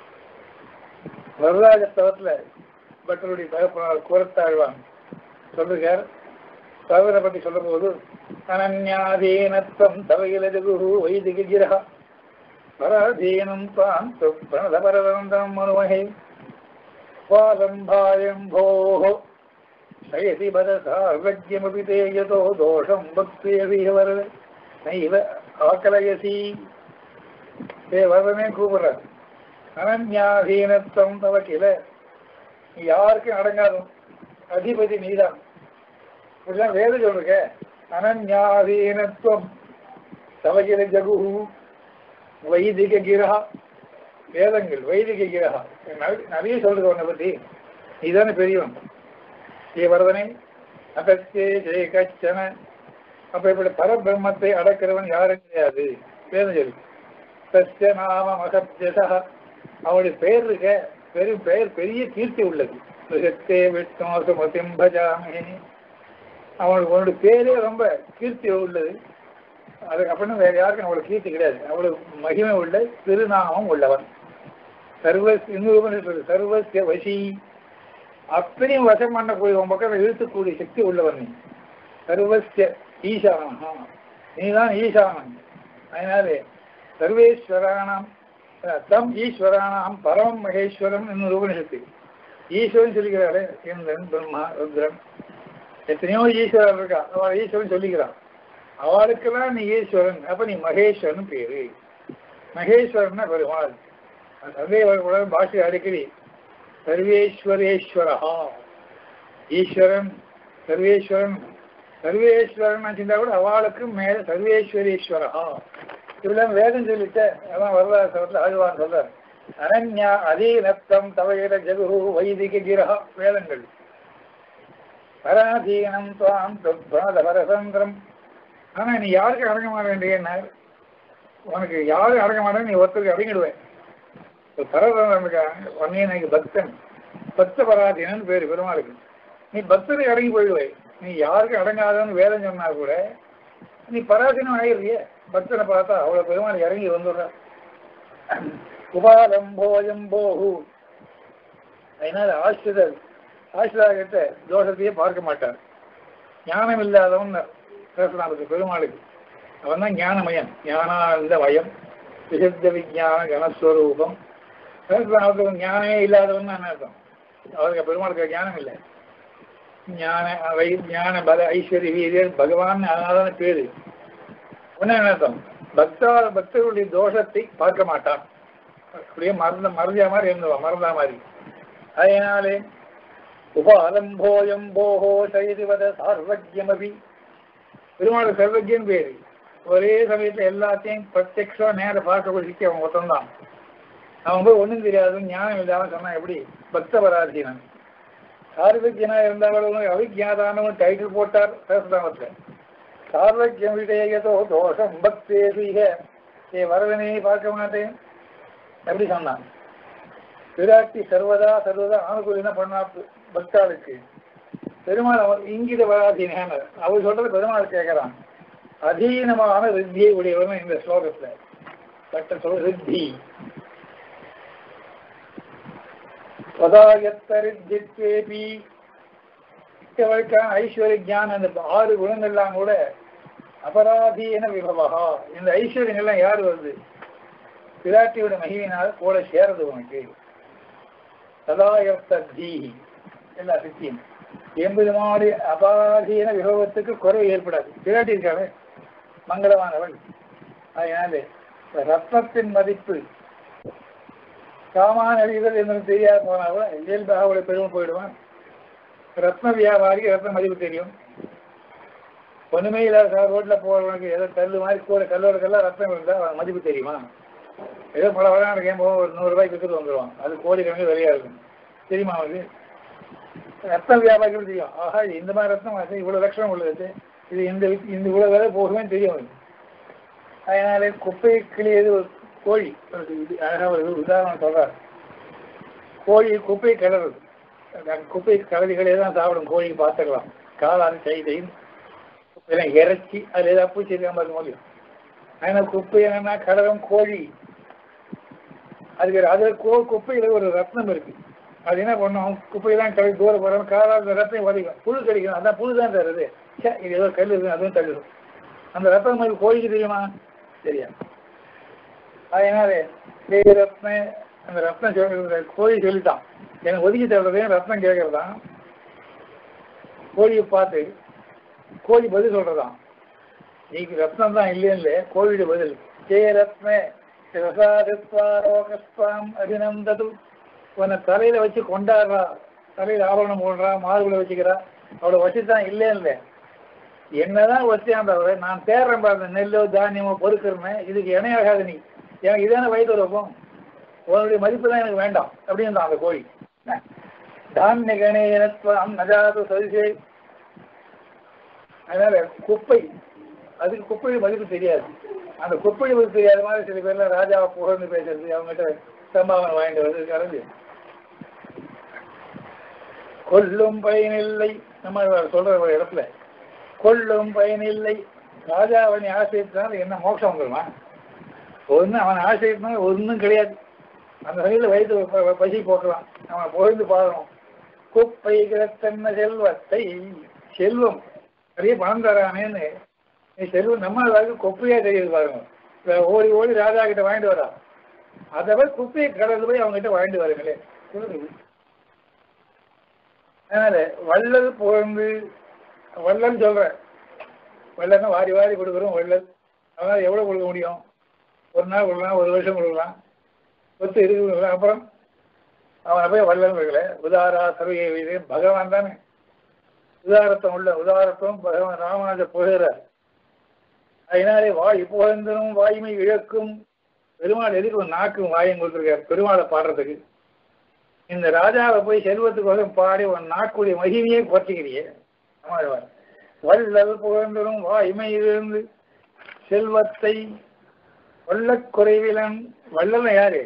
வரலாறு தவத்துல பட்டருடைய தகப்பனார் கூறத்தாழ்வான் சொல்லுகிறார் தவறை பற்றி சொல்லும் போது அனன்யாதீனத்துவம் தவையிலது குரு வைதிக கிரகா பராதீனம் தான் பிரணதபரதந்தம் மனுவகை स्वालम्भायम्भोः शयसि भरसार्वज्ञमपि ते यतो दोषम् भक्तियविह वरद नैव आकलयसि ते வரதனே கூப்பிடுற அனன்யாதீனத்துவம் தவ கில நீ யாருக்கும் அடங்காதும் அதிபதி நீதான் இப்படிலாம் வேத சொல்லுங்க அனன்யாதீனத்துவம் தவகில ஜகு வைதிக கிரகா வேதங்கள் வைதிக கிரகா நிறைய சொல்றது உன்னை பத்தி நீதானே பெரியவன் ஏ வரதனே அகத்தே ஜெய கச்சன அப்ப இப்படி பரபிரம்மத்தை அடக்கிறவன் யாரும் கிடையாது வேதம் சொல்லி சஸ்ய நாம மகத்யசா அவனுடைய பெயர் இருக்க பெரும் பெயர் பெரிய கீர்த்தி உள்ளது சுகத்தே விஷ்ணு சுமதிம் பஜாமி அவனுக்கு உன்னுடைய பேரே ரொம்ப கீர்த்தி உள்ளது அதுக்கப்புறம் வேற யாருக்கும் அவ்வளவு கீர்த்தி கிடையாது அவ்வளவு மகிமை உள்ள திருநாமம் உள்ளவன் சர்வ இன்னொரு சர்வசிய வசி அத்தனையும் வசம் பண்ணக்கூடிய உன் பக்கம் இழுத்துக்கூடிய சக்தி உள்ளவன் நீ சர்வசிய ஈசானா நீதான் ஈசானன் அதனாலே சர்வேஸ்வரானாம் தம் ஈஸ்வரானாம் பரமம் மகேஸ்வரம் என்னும் உபனிஷத்து ஈஸ்வரன் சொல்லிக்கிறாரு இந்திரன் பிரம்மா ருத்ரன் எத்தனையோ ஈஸ்வரன் இருக்கா அவள் ஈஸ்வரன் சொல்லிக்கிறான் அவளுக்கெல்லாம் நீ ஈஸ்வரன் அப்ப நீ மகேஸ்வரன் பேரு மகேஸ்வரன் பெருமாள் சந்தேக பாஷை அடிக்கடி சர்வேஸ்வரேஸ்வரா ஈஸ்வரன் சர்வேஸ்வரன் சர்வேஸ்வரன் நினைச்சிருந்தா கூட அவளுக்கு மேல சர்வேஸ்வரேஸ்வரா இதெல்லாம் வேதம் சொல்லிட்ட அதான் வரலாறு ஆழ்வான் சொல்றார் அனன்யா அதீனத்தம் தவையில ஜகுரு வைதிக கிரகா வேதங்கள் பராதீனம் துவாம் துப்பாத பரதந்திரம் ஆனா நீ யாருக்கு அடங்க மாட்டேன் உனக்கு யாரும் அடங்க மாட்டேன் நீ ஒருத்தருக்கு அடங்கிடுவேன் பரதந்திரம் இருக்கா உன்னையே எனக்கு பக்தன் பக்த பராதீனன்னு பேரு பெருமாளுக்கு நீ பக்தரை அடங்கி போயிடுவே நீ யாருக்கும் அடங்காதன்னு வேதம் சொன்னா கூட நீ பராதீனம் ஆகிடுறிய பக்தனை பார்த்தா அவ்வளவு பெருமாள் இறங்கி வந்துடுற உபாலம்போயம் போகு அதனால ஆசிரியர் ஆசிரியர்கிட்ட தோஷத்தையே பார்க்க மாட்டார் ஞானம் இல்லாதவன் பேசலாம் பெருமாளுக்கு அவன் தான் ஞானமயம் ஞானானந்த மயம் விசித்த விஜான கனஸ்வரூபம் அவருக்கு ஞானமே இல்லாதவன் தான் அர்த்தம் அவருக்கு பெருமாளுக்கு ஞானம் இல்லை ஞான வை ஞான பல ஐஸ்வர்ய வீரியர் பகவான் அதனால பேரு என்ன அர்த்தம் பக்தா பக்தர்களுடைய தோஷத்தை பார்க்க மாட்டான் அப்படியே மறந்த மறந்த மாதிரி இருந்துவான் மறந்தா மாதிரி அதனாலே உபாலம்போயம் போகோ சைதிவத சார்வஜ்யமபி பெருமாள் சர்வஜன் பேரு ஒரே சமயத்துல எல்லாத்தையும் பிரத்யக்ஷா நேர பார்க்கக்கூடிய சிக்கி அவன் மொத்தம்தான் அவன் போய் ஒண்ணும் தெரியாது ஞானம் இல்லாம சொன்னா எப்படி பக்த பராதீனன் சார்வஜனா இருந்தாலும் அவிஜாதானவன் டைட்டில் போட்டார் சரஸ்தாமத்துல சார்வஜ்யம் விடேயதோ தோஷம் பக்தேசிக ஏ வரதனே பார்க்க மாட்டேன் எப்படி சொன்னான் விராட்டி சர்வதா சர்வதா ஆணுகூலினா பண்ணா பக்தாளுக்கு பெருமாள் அவர் இங்கித வராதீனான அவர் சொல்றது பெருமாள் கேட்கிறான் அதீனமான ரித்தியை உடையவன் இந்த ஸ்லோகத்துல பட்ட சொல் ரித்தி பதாயத்தரித்தித்வேபி இவருக்கான ஐஸ்வர்ய ஞானம் அந்த ஆறு குணங்கள்லாம் கூட அபராதீன விபவகா இந்த ஐஸ்வர்யங்கள்லாம் யார் வருது பிராட்டியோட மகிமையினால் கூட சேரது உனக்கு சதாயத்தீ எல்லா சித்தியும் எண்பது மாடி அபாதீன விபவத்துக்கு குறைவு ஏற்படாது பிராட்டி இருக்காவே மங்களமானவள் அதனால ரத்னத்தின் மதிப்பு சாமான அழிவுகள் என்று தெரியாத போனா கூட இயல்பாக அவளை பெருமை போயிடுவான் ரத்ன வியாபாரிக்கு ரத்ன மதிப்பு தெரியும் ஒண்ணுமே இல்லாத ரோட்ல போறவனுக்கு ஏதோ கல்லு மாதிரி கூட கல்லோட கல்லா ரத்தம் இருந்தா அவன் மதிப்பு தெரியுமா ஏதோ பல வகையான கேம் ஒரு நூறு ரூபாய்க்கு விற்கிறது வந்துடுவான் அது கோடிக்கணக்கு விலையா இருக்கும் தெரியுமா அவனுக்கு ரத்த வியாபாரிகள் தெரியும் ஆஹா இது இந்த மாதிரி ரத்தம் ஆச்சு இவ்வளவு லட்சம் உள்ளது இது இந்த வி- இந்த இவ்வளவு விலை போகுமே தெரியும் அவனுக்கு அதனால குப்பை கிளியது ஒரு கோழி ஒரு இது அழகா ஒரு உதாரணம் சொல்றாரு கோழி குப்பை கிளறுது அந்த குப்பை கலதிகளே தான் சாப்பிடும் கோழி பார்த்துக்கலாம் காலாறு செய்தையும் குப்பையெல்லாம் இறைச்சி அதில் ஏதாவது பூச்சி இருக்காம பார்க்க முடியும் அதனால குப்பை என்னன்னா கடகம் கோழி அதுக்கு அதுல கோ குப்பையில ஒரு ரத்னம் இருக்கு அது என்ன பண்ணும் குப்பையெல்லாம் கழுவி தூரம் போறோம் காலால் ரத்தம் உதைக்கும் புழு கடிக்கணும் அதான் புழு தான் தருது சே இது ஏதோ கல் இருக்கு அதுவும் தள்ளிடும் அந்த ரத்தம் மாதிரி கோழிக்கு தெரியுமா தெரியா அதனால டேய் ரத்ன அந்த ரத்னம் சொல்றது கோழி சொல்லிட்டான் எனக்கு ஒதுக்கி தர்றதே ரத்னம் கேட்கறதான் கோழியை பார்த்து கோழி பதில் சொல்றதாம் நீக்கு ரத்னம் தான் இல்லையே கோழியோட பதில் ஜெய ரத்ன சிவசாதித்வாரோகஸ்வாம் அபிநந்தது உன்னை தலையில வச்சு கொண்டாடுறா தலையில ஆபரணம் போடுறா மார்புல வச்சுக்கிறா அவளை வச்சுதான் இல்லே இல்லை என்னதான் வச்சேன் தவிர நான் தேடுறேன் பாருங்க நெல்லோ தானியமோ பொறுக்கிறேன் இதுக்கு இணையாகாது நீ எனக்கு இதான வயிற்று இருக்கும் உன்னுடைய மதிப்பு தான் எனக்கு வேண்டாம் அப்படின்னு அந்த கோழி தானிய கணேனத்வம் நஜாது சதிசே அதனால குப்பை அதுக்கு குப்பை மதிப்பு தெரியாது அந்த குப்பை மதிப்பு தெரியாத மாதிரி சில பேர்லாம் ராஜாவை புகழ்ந்து பேசுறது அவங்ககிட்ட சம்பாவனை வாங்கிட்டு வருது கலந்து கொல்லும் பயனில்லை நம்ம சொல்ற ஒரு இடத்துல கொல்லும் பயனில்லை ராஜா அவனை ஆசிரியத்தினால என்ன மோட்சம் வந்துருமா ஒண்ணு அவன் ஆசிரியத்தினால ஒன்றும் கிடையாது அந்த வகையில் வயிற்று ப- ப- பசி போக்கலாம் அவனை புகழ்ந்து பாடணும் குப்பை கிடத்தன்ன செல்வத்தை செல்வம் நிறைய பணம் தரானேன்னு நீ செல்வம் நம்ம அளவுக்கு குப்பையா தெரியுது பாருங்க இப்ப ஓடி ஓடி ராஜா கிட்ட வாங்கிட்டு வரா அதை போய் குப்பையை கடந்து போய் அவங்க கிட்ட வாங்கிட்டு வரீங்களே அதனால வள்ளல் புகழ்ந்து வள்ளல் சொல்றேன் வள்ளல்னா வாரி வாரி கொடுக்குறோம் வள்ளல் அதனால எவ்வளவு கொடுக்க முடியும் ஒரு நாள் கொடுக்கலாம் ஒரு வருஷம் கொடுக்கலாம் சொத்து இருக்கு கொடுக்கலாம். அப்புறம் அவனை போய் வள்ளல் இருக்கல உதாரா சர்வகை வீடு பகவான் தானே உதாரத்தம் உள்ள உதாரத்துவம் பகவான் ராமநாதர் புகழார் அதனாலே வாய் புகழ்ந்தனும் வாய்மை இழக்கும் பெருமாள் எதுக்கு ஒரு நாக்கும் வாயும் கொடுத்துருக்காரு பெருமாளை பாடுறதுக்கு இந்த ராஜாவை போய் செல்வத்துக்கு பாடி உன் நாக்குடைய மகிமையை குறைச்சிக்கிறியே ஆமாம் வள்ளல் புகழ்ந்தனும் வாய்மை இருந்து செல்வத்தை வள்ளக் குறைவிலன் வள்ளல் யாரு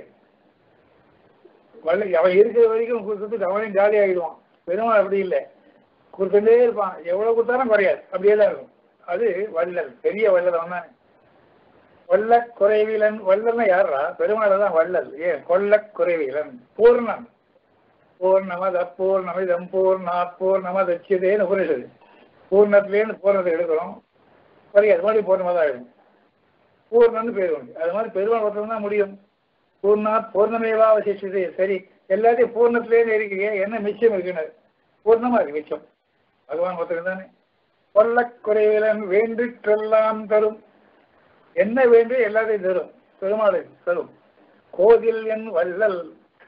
வள்ள அவன் இருக்கிற வரைக்கும் கொடுத்துட்டு அவனையும் ஜாலி ஆகிடுவான் பெருமாள் அப்படி இல்லை கொடுத்துட்டே இருப்பான் எவ்வளவு கொடுத்தாலும் குறையாது அப்படியே தான் இருக்கும் அது வள்ளல் பெரிய வள்ளல் அவன் தானே வல்ல குறைவிலன் வள்ளல்னா யாரா பெருமாள் தான் வள்ளல் ஏன் கொல்ல குறைவிலன் பூர்ணன் பூர்ணமத பூர்ணமிதம் பூர்ணா பூர்ணமதச்சியதேன்னு உபனிஷது பூர்ணத்துலேருந்து பூர்ணத்தை எடுக்கிறோம் குறையாது மறுபடியும் பூர்ணமாக தான் ஆயிடும் பூர்ணம்னு பேர் உண்டு அது மாதிரி பெருமாள் ஒருத்தன் தான் முடியும் பூர்ணா பூர்ணமேவா அவசிஷது சரி எல்லாத்தையும் பூர்ணத்திலேருந்து இருக்கிறீங்க என்ன மிச்சம் இருக்குன்னு பூர்ணமா இருக்கு மிச்சம் பகவான் ஒருத்தர் தானே கொல்லக் குறைவிலன் வேண்டிற்றெல்லாம் தரும் என்ன வேண்டும் எல்லாத்தையும் தரும் பெருமாளை தரும் கோதில் என் வள்ளல்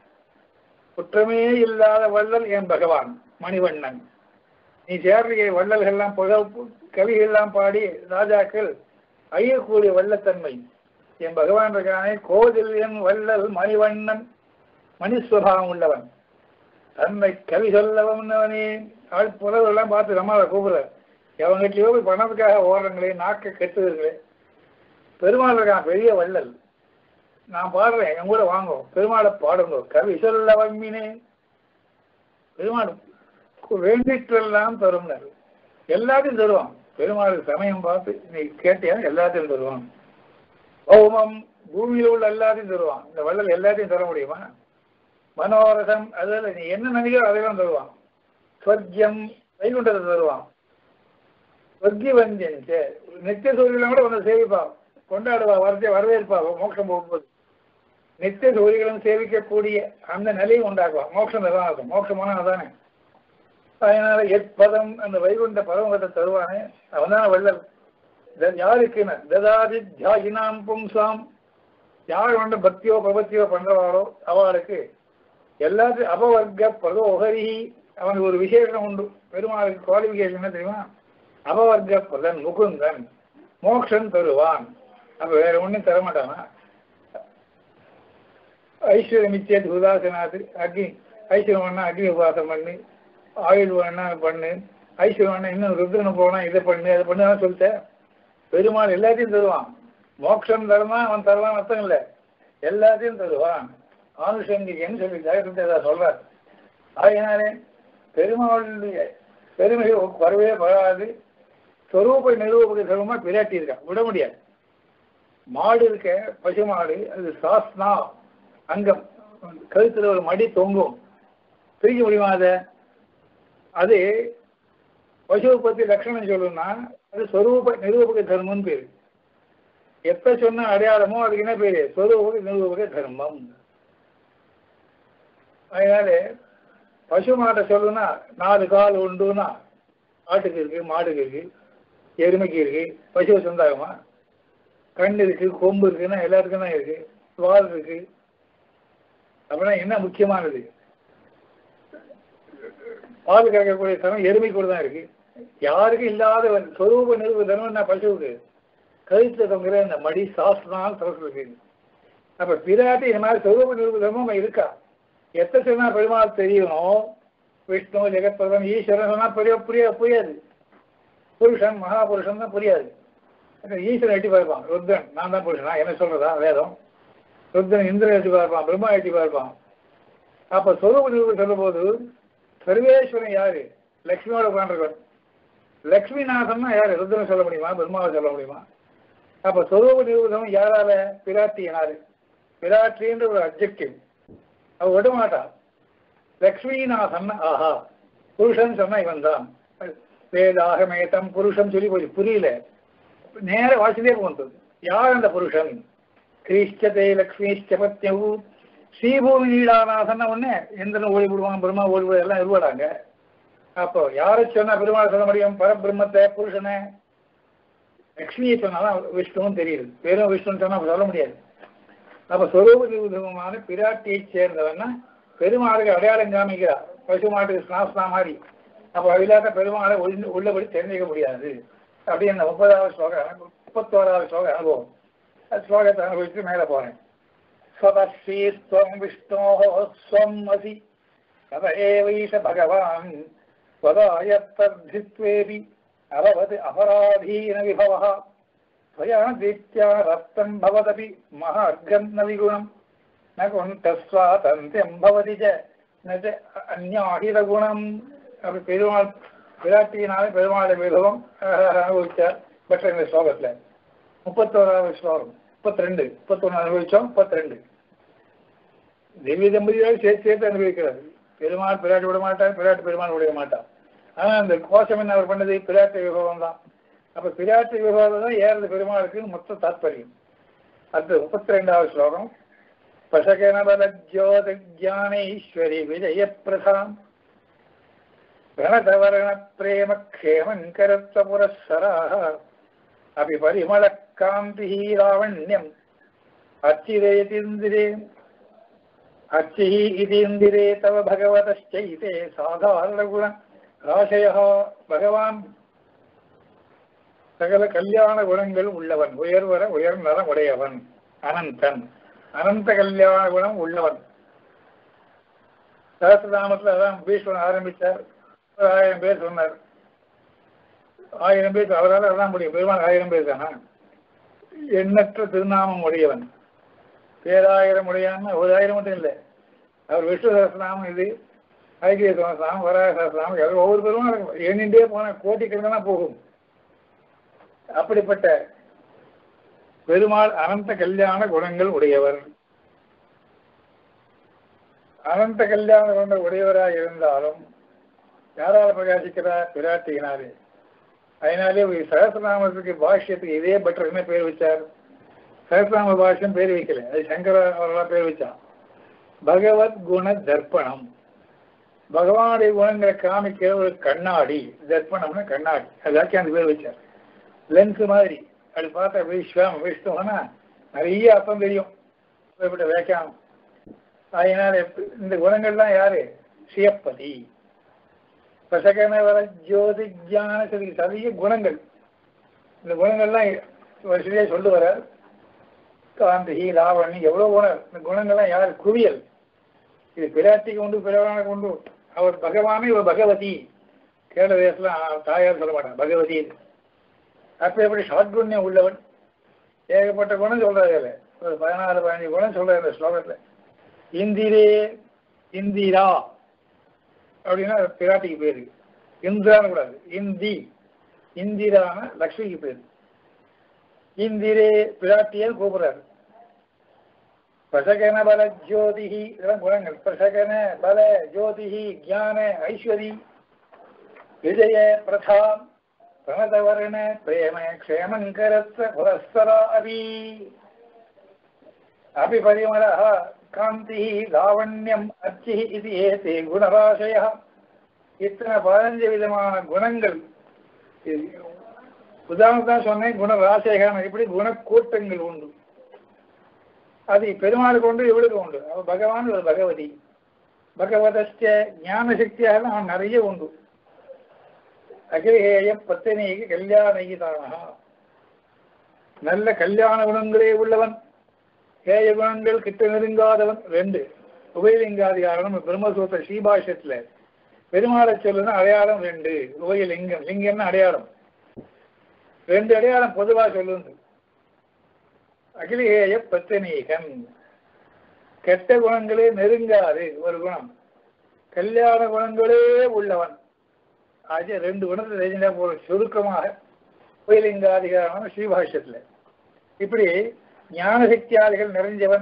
குற்றமே இல்லாத வள்ளல் என் பகவான் மணிவண்ணன் நீ சேர்றிய வள்ளல்கள்லாம் புக கவிகள்லாம் பாடி ராஜாக்கள் ஐயக்கூடிய வள்ளத்தன்மை என் பகவான் இருக்கானே கோதில் என் வள்ளல் மணிவண்ணன் மணிஸ்வபாவம் உள்ளவன் தன்னை கவி சொல்ல வந்தவனே ஆள் புலவெல்லாம் பார்த்து நம்மளை கூப்பிடுற எவங்கிட்டயோ போய் பணத்துக்காக ஓடுறங்களே நாக்க கெட்டுதுங்களே பெருமாள் இருக்கான் பெரிய வள்ளல் நான் பாடுறேன் என் கூட வாங்கும் பெருமாளை பாடுங்க கவி சொல்ல வம்மினே பெருமாள் வேண்டிற்றெல்லாம் தரும்னாரு எல்லாத்தையும் தருவான் பெருமாளுக்கு சமயம் பார்த்து நீ கேட்டியா எல்லாத்தையும் தருவான் பௌமம் பூமியில் உள்ள எல்லாத்தையும் தருவான் இந்த வள்ளல் எல்லாத்தையும் தர முடியுமா மனோரசம் அதில் நீ என்ன நினைக்கிறோ அதெல்லாம் தருவான் சொர்க்கியம் வைகுண்டத்தை தருவான் சொர்க்கி வந்தியன் நித்திய சூரியலாம் கூட வந்து சேவிப்பா கொண்டாடுவா வரதே வரவேற்பா மோட்சம் போகும்போது நித்திய சூரியர்களும் சேவிக்கக்கூடிய அந்த நிலையும் உண்டாக்குவா மோட்சம் தான் இருக்கும் மோட்சமான அதானே அதனால எப்பதம் அந்த வைகுண்ட பரமகத்தை தருவானே அவன் தானே வள்ளல் த- யாருக்குன்னு ததாதி தியாகினாம் பும்சாம் யார் வந்து பக்தியோ பிரபத்தியோ பண்றவாளோ அவளுக்கு எல்லாத்தையும் அபவர்க்க பிரதோகரி அவனுக்கு ஒரு விசேஷம் உண்டு பெருமாளுக்கு குவாலிஃபிகேஷன் என்ன தெரியுமா அபவர்க்க பிரதன் முகுந்தன் மோக்ஷன் தருவான் அப்ப வேற ஒண்ணும் தர மாட்டானா ஐஸ்வர்யம் இச்சேத் உதாசனாது அக்னி ஐஸ்வர்யம் வேணா அக்னி உபாசம் பண்ணு ஆயுள் வேணா பண்ணு ஐஸ்வர்யம் வேணா இன்னும் ருத்ரன் போனா இதை பண்ணு அதை பண்ணு சொல்லிட்டேன் பெருமாள் எல்லாத்தையும் தருவான் மோட்சம் தருவான் அவன் தருவான் அர்த்தம் இல்லை எல்லாத்தையும் தருவான் ஆனுஷங்கிகன்னு சொல்லி ஜெகத்தை சொல்றார் ஆகையினாலே பெருமாளுடைய பெருமை வரவே வராது சொரூப நிரூபக செல்வமா பிராட்டி இருக்கான் விட முடியாது மாடு இருக்க பசு மாடு அது சாஸ்னா அங்கம் கழுத்துல ஒரு மடி தொங்கும் பிரிக்க முடியுமா அதை அது பசுவை பத்தி லட்சணம் சொல்லணும்னா அது சொரூப நிரூபக தர்மம்னு பேரு எப்ப சொன்ன அடையாளமோ அதுக்கு என்ன பேரு சொரூபக நிரூபக தர்மம் அதனால பசு மாட்டை சொல்லணும்னா நாலு கால் உண்டுன்னா ஆட்டுக்கு இருக்கு மாடுக்கு இருக்கு எருமைக்கு இருக்கு பசுவை சொந்தாகமா கண் இருக்கு கொம்பு இருக்குன்னா எல்லாருக்கும் தான் இருக்கு வால் இருக்கு அப்படின்னா என்ன முக்கியமானது பால் கறக்கக்கூடிய தரம் எருமை கூட தான் இருக்கு யாருக்கும் இல்லாத ஒரு சொரூப நிறுவ தர்மம் என்ன பசுவுக்கு கழுத்துல தொங்குற இந்த மடி சாஸ்திரம் இருக்கு அப்ப பிராட்டி இந்த மாதிரி சொரூப நிறுவ தர்மம் இருக்கா எத்த சொன்னா பெருமாள் தெரியணும் விஷ்ணு ஜெகத்பிரதம் ஈஸ்வரன் சொன்னா பெரிய புரிய புரியாது புருஷன் மகாபுருஷன் தான் புரியாது ஈஸ்வரன் எட்டி பார்ப்பான் ருத்ரன் நான் தான் புருஷனா என்ன சொல்றதா வேதம் ருத்ரன் இந்திரன் எட்டி பார்ப்பான் பிரம்மா எட்டி பார்ப்பான் அப்ப சொரூப நிரூபம் சொல்லும்போது சர்வேஸ்வரன் யாரு லக்ஷ்மியோட உட்காந்துருக்கவன் லக்ஷ்மிநாதன்னா யாரு ருத்ரன் சொல்ல முடியுமா பிரம்மாவை சொல்ல முடியுமா அப்ப சொரூப நிரூபம் யாரால பிராட்டியினாரு பிராட்டின்ற ஒரு அப்ஜெக்டிவ் அவ விட மாட்டா லக்ஷ்மிநாதன் ஆஹா புருஷன் சொன்னா இவன் தான் வேதாகமேதம் புருஷன் சொல்லி போய் புரியல நேர வாசிலே போன்றது யார் அந்த புருஷன் கிரீஷ்டத்தை லக்ஷ்மிஷ்ட பத்யவு ஸ்ரீபூமி நீடாநாதன் உடனே இந்திரன் ஓடி விடுவான் பிரம்மா ஓடி விடுவான் எல்லாம் இருவாடாங்க அப்போ யாரை சொன்னா பெருமாள் சொல்ல முடியும் பரபிரம்மத்தை புருஷனை லக்ஷ்மியை சொன்னாதான் விஷ்ணுவும் தெரியுது வெறும் விஷ்ணுன்னு சொன்னா சொல்ல முடியாது அப்ப சொரூப நிருபமான பிராட்டியை சேர்ந்தவன்னா பெருமாளுக்கு அடையாளம் காமிக்கிறார் பசு மாட்டுக்கு ஸ்நாஸ்னா மாதிரி அப்ப அதில்லாத பெருமாளை உள்ள- உள்ளபடி தெரிஞ்சுக்க முடியாது அப்படி அந்த முப்பதாவது ஸ்லோகம் முப்பத்தோராவது ஸ்லோகம் அனுபவம் அந்த ஸ்லோகத்தை அனுபவிச்சு மேல போறேன் ஸ்வதஸ்ரீஸ்வம் விஷ்ணோ ஸ்வம் அசி தத ஏவைஷ பகவான் त्वदायत्तद्धित्वेऽपि अभवत् अपराधीन विभवः त्वया दीप्त्या रक्तम् भवदपि महार्घम् न विगुणम् न कुण्ठस्वातन्त्र्यम् भवति च न च अन्याहितगुणम् அப்படி பெருமாள் பிராட்டியினாலே பெருமாளை விதவம் அனுபவிச்சார் பட் இந்த ஸ்லோகத்தில் முப்பத்தோராவது ஸ்லோகம் முப்பத்தி ரெண்டு முப்பத்தொன்னு அனுபவிச்சோம் முப்பத்தி ரெண்டு திவ்ய தம்பதியோடு சேர்த்து சேர்த்து அனுபவிக்கிறார் பெருமாள் பிராட்டி விட மாட்டார் பிராட்டி பெருமாள் விட மாட்டான் ஆனா அந்த கோஷம் என்ன அவர் பண்ணது பிராட்டி விபவம் தான் அப்ப பிராட்டி விபவம் தான் ஏறது பெருமாளுக்கு மொத்த தாத்பரியம் அடுத்து முப்பத்தி ரெண்டாவது ஸ்லோகம் பசகனபலஜோத ஜானேஸ்வரி விஜய பிரதாம் பிரணதவரண பிரேம க்ஷேமங்கரத்வ புரஸ்ஸராः अपि परिमलकान्तिः लावण्यम् अर्चिरेतीन्द्रिरे अर्चिः इतीन्दिरे तव भगवतश्चैते சாதாரணகுண ராசையா பகவான் சகல கல்யாண குணங்கள் உள்ளவன் உயர்வர உயர் நலம் உடையவன் அனந்தன் அனந்த கல்யாண குணம் உள்ளவன் சகசிரநாமத்தில் அதான் பீஷ்மன் ஆரம்பித்தார் ஒரு ஆயிரம் பேர் சொன்னார் ஆயிரம் பேர் அவரால் அதான் முடியும் பெருமாள் ஆயிரம் பேர் தானா எண்ணற்ற திருநாமம் உடையவன் பேராயிரம் உடையான்னு ஒரு ஆயிரம் மட்டும் இல்லை அவர் விஷ்ணு சகசிரநாமம் இது ஐக்கிய சகசிரநாமம் வராக சகசிரநாமம் எல்லாம் ஒவ்வொரு பெருமாள் எண்ணின்றே போன கோட்டிக்கணக்கான போகும் அப்படிப்பட்ட பெருமாள் அனந்த கல்யாண குணங்கள் உடையவர் அனந்த கல்யாண குணங்கள் உடையவராக இருந்தாலும் யாரால் பிரகாசிக்கிறார் பிராட்டியினாலே அதனாலே ஒரு சகசிரநாமத்துக்கு பாஷ்யத்துக்கு இதே பட்டர் என்ன பேர் வச்சார் சகசிரநாம பாஷ்யம் பேர் வைக்கல அது சங்கர அவர்களாம் பேர் வச்சான் பகவத் குண தர்ப்பணம் பகவானுடைய குணங்களை காமிக்கிற ஒரு கண்ணாடி தர்ப்பணம்னா கண்ணாடி அதுக்காச்சும் அந்த பேர் வச்சார் லென்ஸ் மாதிரி அப்படி பார்த்தா விஸ்வம் விஷ்ணுனா நிறைய அர்த்தம் தெரியும் இப்படிப்பட்ட வியாக்கியானம் அதனால இந்த குணங்கள்லாம் யாரு சியப்பதி பிரசகன வர ஜோதி ஜான சதி சதிய குணங்கள் இந்த குணங்கள்லாம் வருஷத்தையே சொல்லு வர காந்தி லாவணி எவ்வளவு குணம் இந்த குணங்கள்லாம் யார் குவியல் இது பிராட்டிக்கு உண்டு பிறவானுக்கு உண்டு அவர் பகவானே இவர் பகவதி கேரள தேசத்துல தாயார் சொல்ல மாட்டாங்க பகவதி அப்ப எப்படி ஷாட்குண்யம் உள்ளவன் ஏகப்பட்ட குணம் சொல்றாரு இதுல. ஒரு பதினாறு பதினஞ்சு குணம் சொல்றாரு இந்த ஸ்லோகத்துல இந்திரே இந்திரா அப்படின்னா பிராட்டிக்கு பேரு இந்திரான்னு கூடாது இந்தி இந்திரான லக்ஷ்மிக்கு பேரு இந்திரே பிராட்டியை கூப்பிடுறாரு பிரசகன பல ஜோதிஹி இதெல்லாம் குணங்கள் பிரசகன பல ஜோதிஹி ஞான ஐஸ்வரி விஜய பிரதாம் பிரணதவர்ண பிரேம க்ஷேமங்கரத்வ புரஸ்தரா அபி அபி பரிமளः காந்திः லாவண்யம் அர்ச்சிः இது ஏதே குணராசய இத்தனை பதினஞ்சு விதமான குணங்கள் இது உதாரணத்தான் சொன்னேன் குணராசைகான இப்படி குணக்கூட்டங்கள் உண்டு அது பெருமாளுக்கு உண்டு இவளுக்கு உண்டு அவ பகவான் ஒரு பகவதி பகவதஸ்ட ஞான சக்தியாக அவன் நிறைய உண்டு அகிலேய பத்தினிக்கு கல்யாணகிதானா நல்ல கல்யாண குணங்களே உள்ளவன் ஏய குணங்கள் கிட்ட நெருங்காதவன் ரெண்டு உபயலிங்காதிகாரம் பிரம்மசூத்திர ஸ்ரீபாஷத்துல பெருமாளை சொல்லுன்னா அடையாளம் ரெண்டு உபயலிங்கம் லிங்கம்னா அடையாளம் ரெண்டு அடையாளம் பொதுவா சொல்லுது அகிலேய பத்தனீகன் கெட்ட குணங்களே நெருங்காது ஒரு குணம் கல்யாண குணங்களே உள்ளவன் ஆகிய ரெண்டு குணத்தை தெரிஞ்சா போல சுருக்கமாக கோயிலிங்காதிகாரமான ஸ்ரீபாஷ்யத்துல இப்படி ஞான சக்தியாதிகள் நிறைஞ்சவன்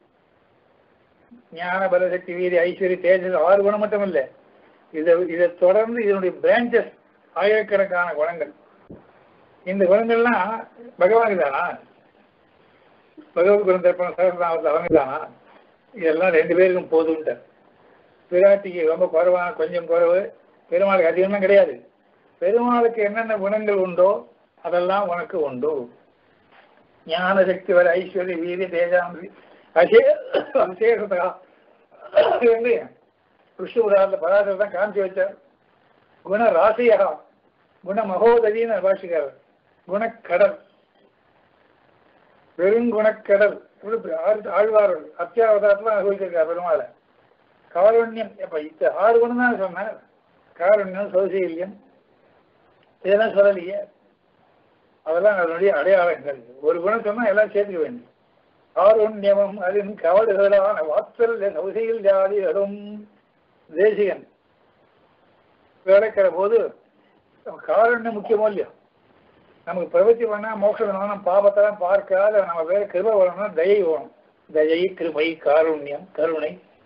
ஞான பலசக்தி வீதி ஐஸ்வர்ய தேஜஸ் ஆறு குணம் மட்டும் இல்லை இதை இதை தொடர்ந்து இதனுடைய பிரான்ச்சஸ் ஆயிரக்கணக்கான குணங்கள் இந்த குணங்கள்லாம் பகவானுக்கு தானா பகவத் குணம் தர்ப்பணம் சகசிரநாமத்தில் அவங்க தானா இதெல்லாம் ரெண்டு பேருக்கும் போதும்ட்டார் பிராட்டிக்கு ரொம்ப குறைவான கொஞ்சம் குறைவு பெருமாளுக்கு அதிகம்லாம் கிடையாது பெருமாளுக்கு என்னென்ன குணங்கள் உண்டோ அதெல்லாம் உனக்கு உண்டு ஞான சக்தி வர ஐஸ்வர்ய வீதி தேஜாந்தி அசே அபிஷேகத்தா கிருஷ்ணபுராத பதார்த்தத்தை தான் காமிச்சு வச்சார் குண ராசியா குண மகோதரின்னு பாஷிக்காரர் குணக்கடல் பெருங்குணக்கடல் இப்படி ஆறு ஆழ்வார்கள் அத்தியாவதாரத்தில் அனுபவிச்சிருக்கார் பெருமாளை காருண்யம் எப்ப இந்த ஆறு குணம் தான் சொன்னார் காருண்யம் சௌசீல்யம் இதெல்லாம் சொல்லலையே அதெல்லாம் அதனுடைய அடையாளங்கள் ஒரு குணம் சொன்னா எல்லாம் சேர்த்துக்க வேண்டும் காருண்யமும் அதன் கவடுகளான வாத்தல் சௌசையில் ஜாதிகளும் தேசிகன் விளக்கிற போது காருண்யம் முக்கியமோ இல்லையோ நமக்கு பிரவൃத்தி பண்ணா மோட்சம் வேணும் பாபத்தெல்லாம் பார்க்காத நம்ம வேற கிருபை வரணும்னா தயை வேணும் தயை கிருபை காருண்யம் கருணை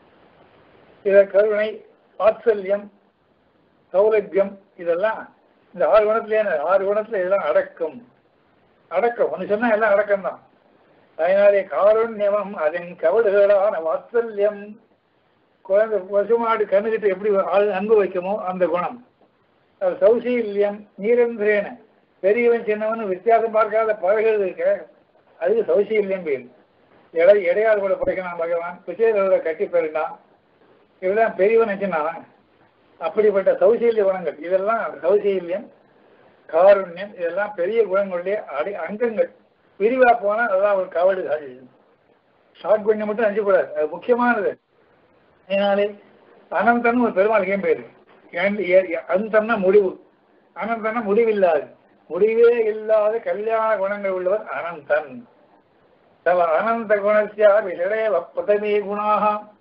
இத கருணை வாத்சல்யம் சௌலபியம் இதெல்லாம் இந்த ஆறு குணத்திலே ஆறு குணத்துல இதெல்லாம் அடக்கம் அடக்கம் ஒன்று சொன்னா எல்லாம் அடக்கம் தான் அதனாலே காருண்யமும் அதன் கவடுகளான வாத்சல்யம் குழந்தை பசுமாடு கண்ணுகிட்ட எப்படி ஆள் அன்பு வைக்குமோ அந்த குணம் அது சௌசீல்யம் நீரந்திரேன பெரியவன் சின்னவன் வித்தியாசம் பார்க்காத பழகிறது இருக்க அதுக்கு சௌசீல்யம் பேர் எடை எடையாள் கூட படைக்கணும் பகவான் விஜயதோட கட்டி பெருண்டான் இதெல்லாம் பெரியவன் வச்சுனான் அப்படிப்பட்ட சௌசீல்ய குணங்கள் இதெல்லாம் சௌசீல்யம் காருண்யம் இதெல்லாம் பெரிய குணங்களுடைய அடி அங்கங்கள் விரிவா போனா அதெல்லாம் ஒரு கவடுகள் ஷார்ட் குணம் மட்டும் அஞ்சக்கூடாது அது முக்கியமானது அதனாலே அனந்தன் ஒரு பெருமாள் ஏன் பேரு அந்தம்னா முடிவு அனந்தன்னா முடிவில்லாது முடிவே இல்லாத கல்யாண குணங்கள் உள்ளவர் அனந்தன் தவ அனந்த குணசியா விஷய பிரதமே குணாக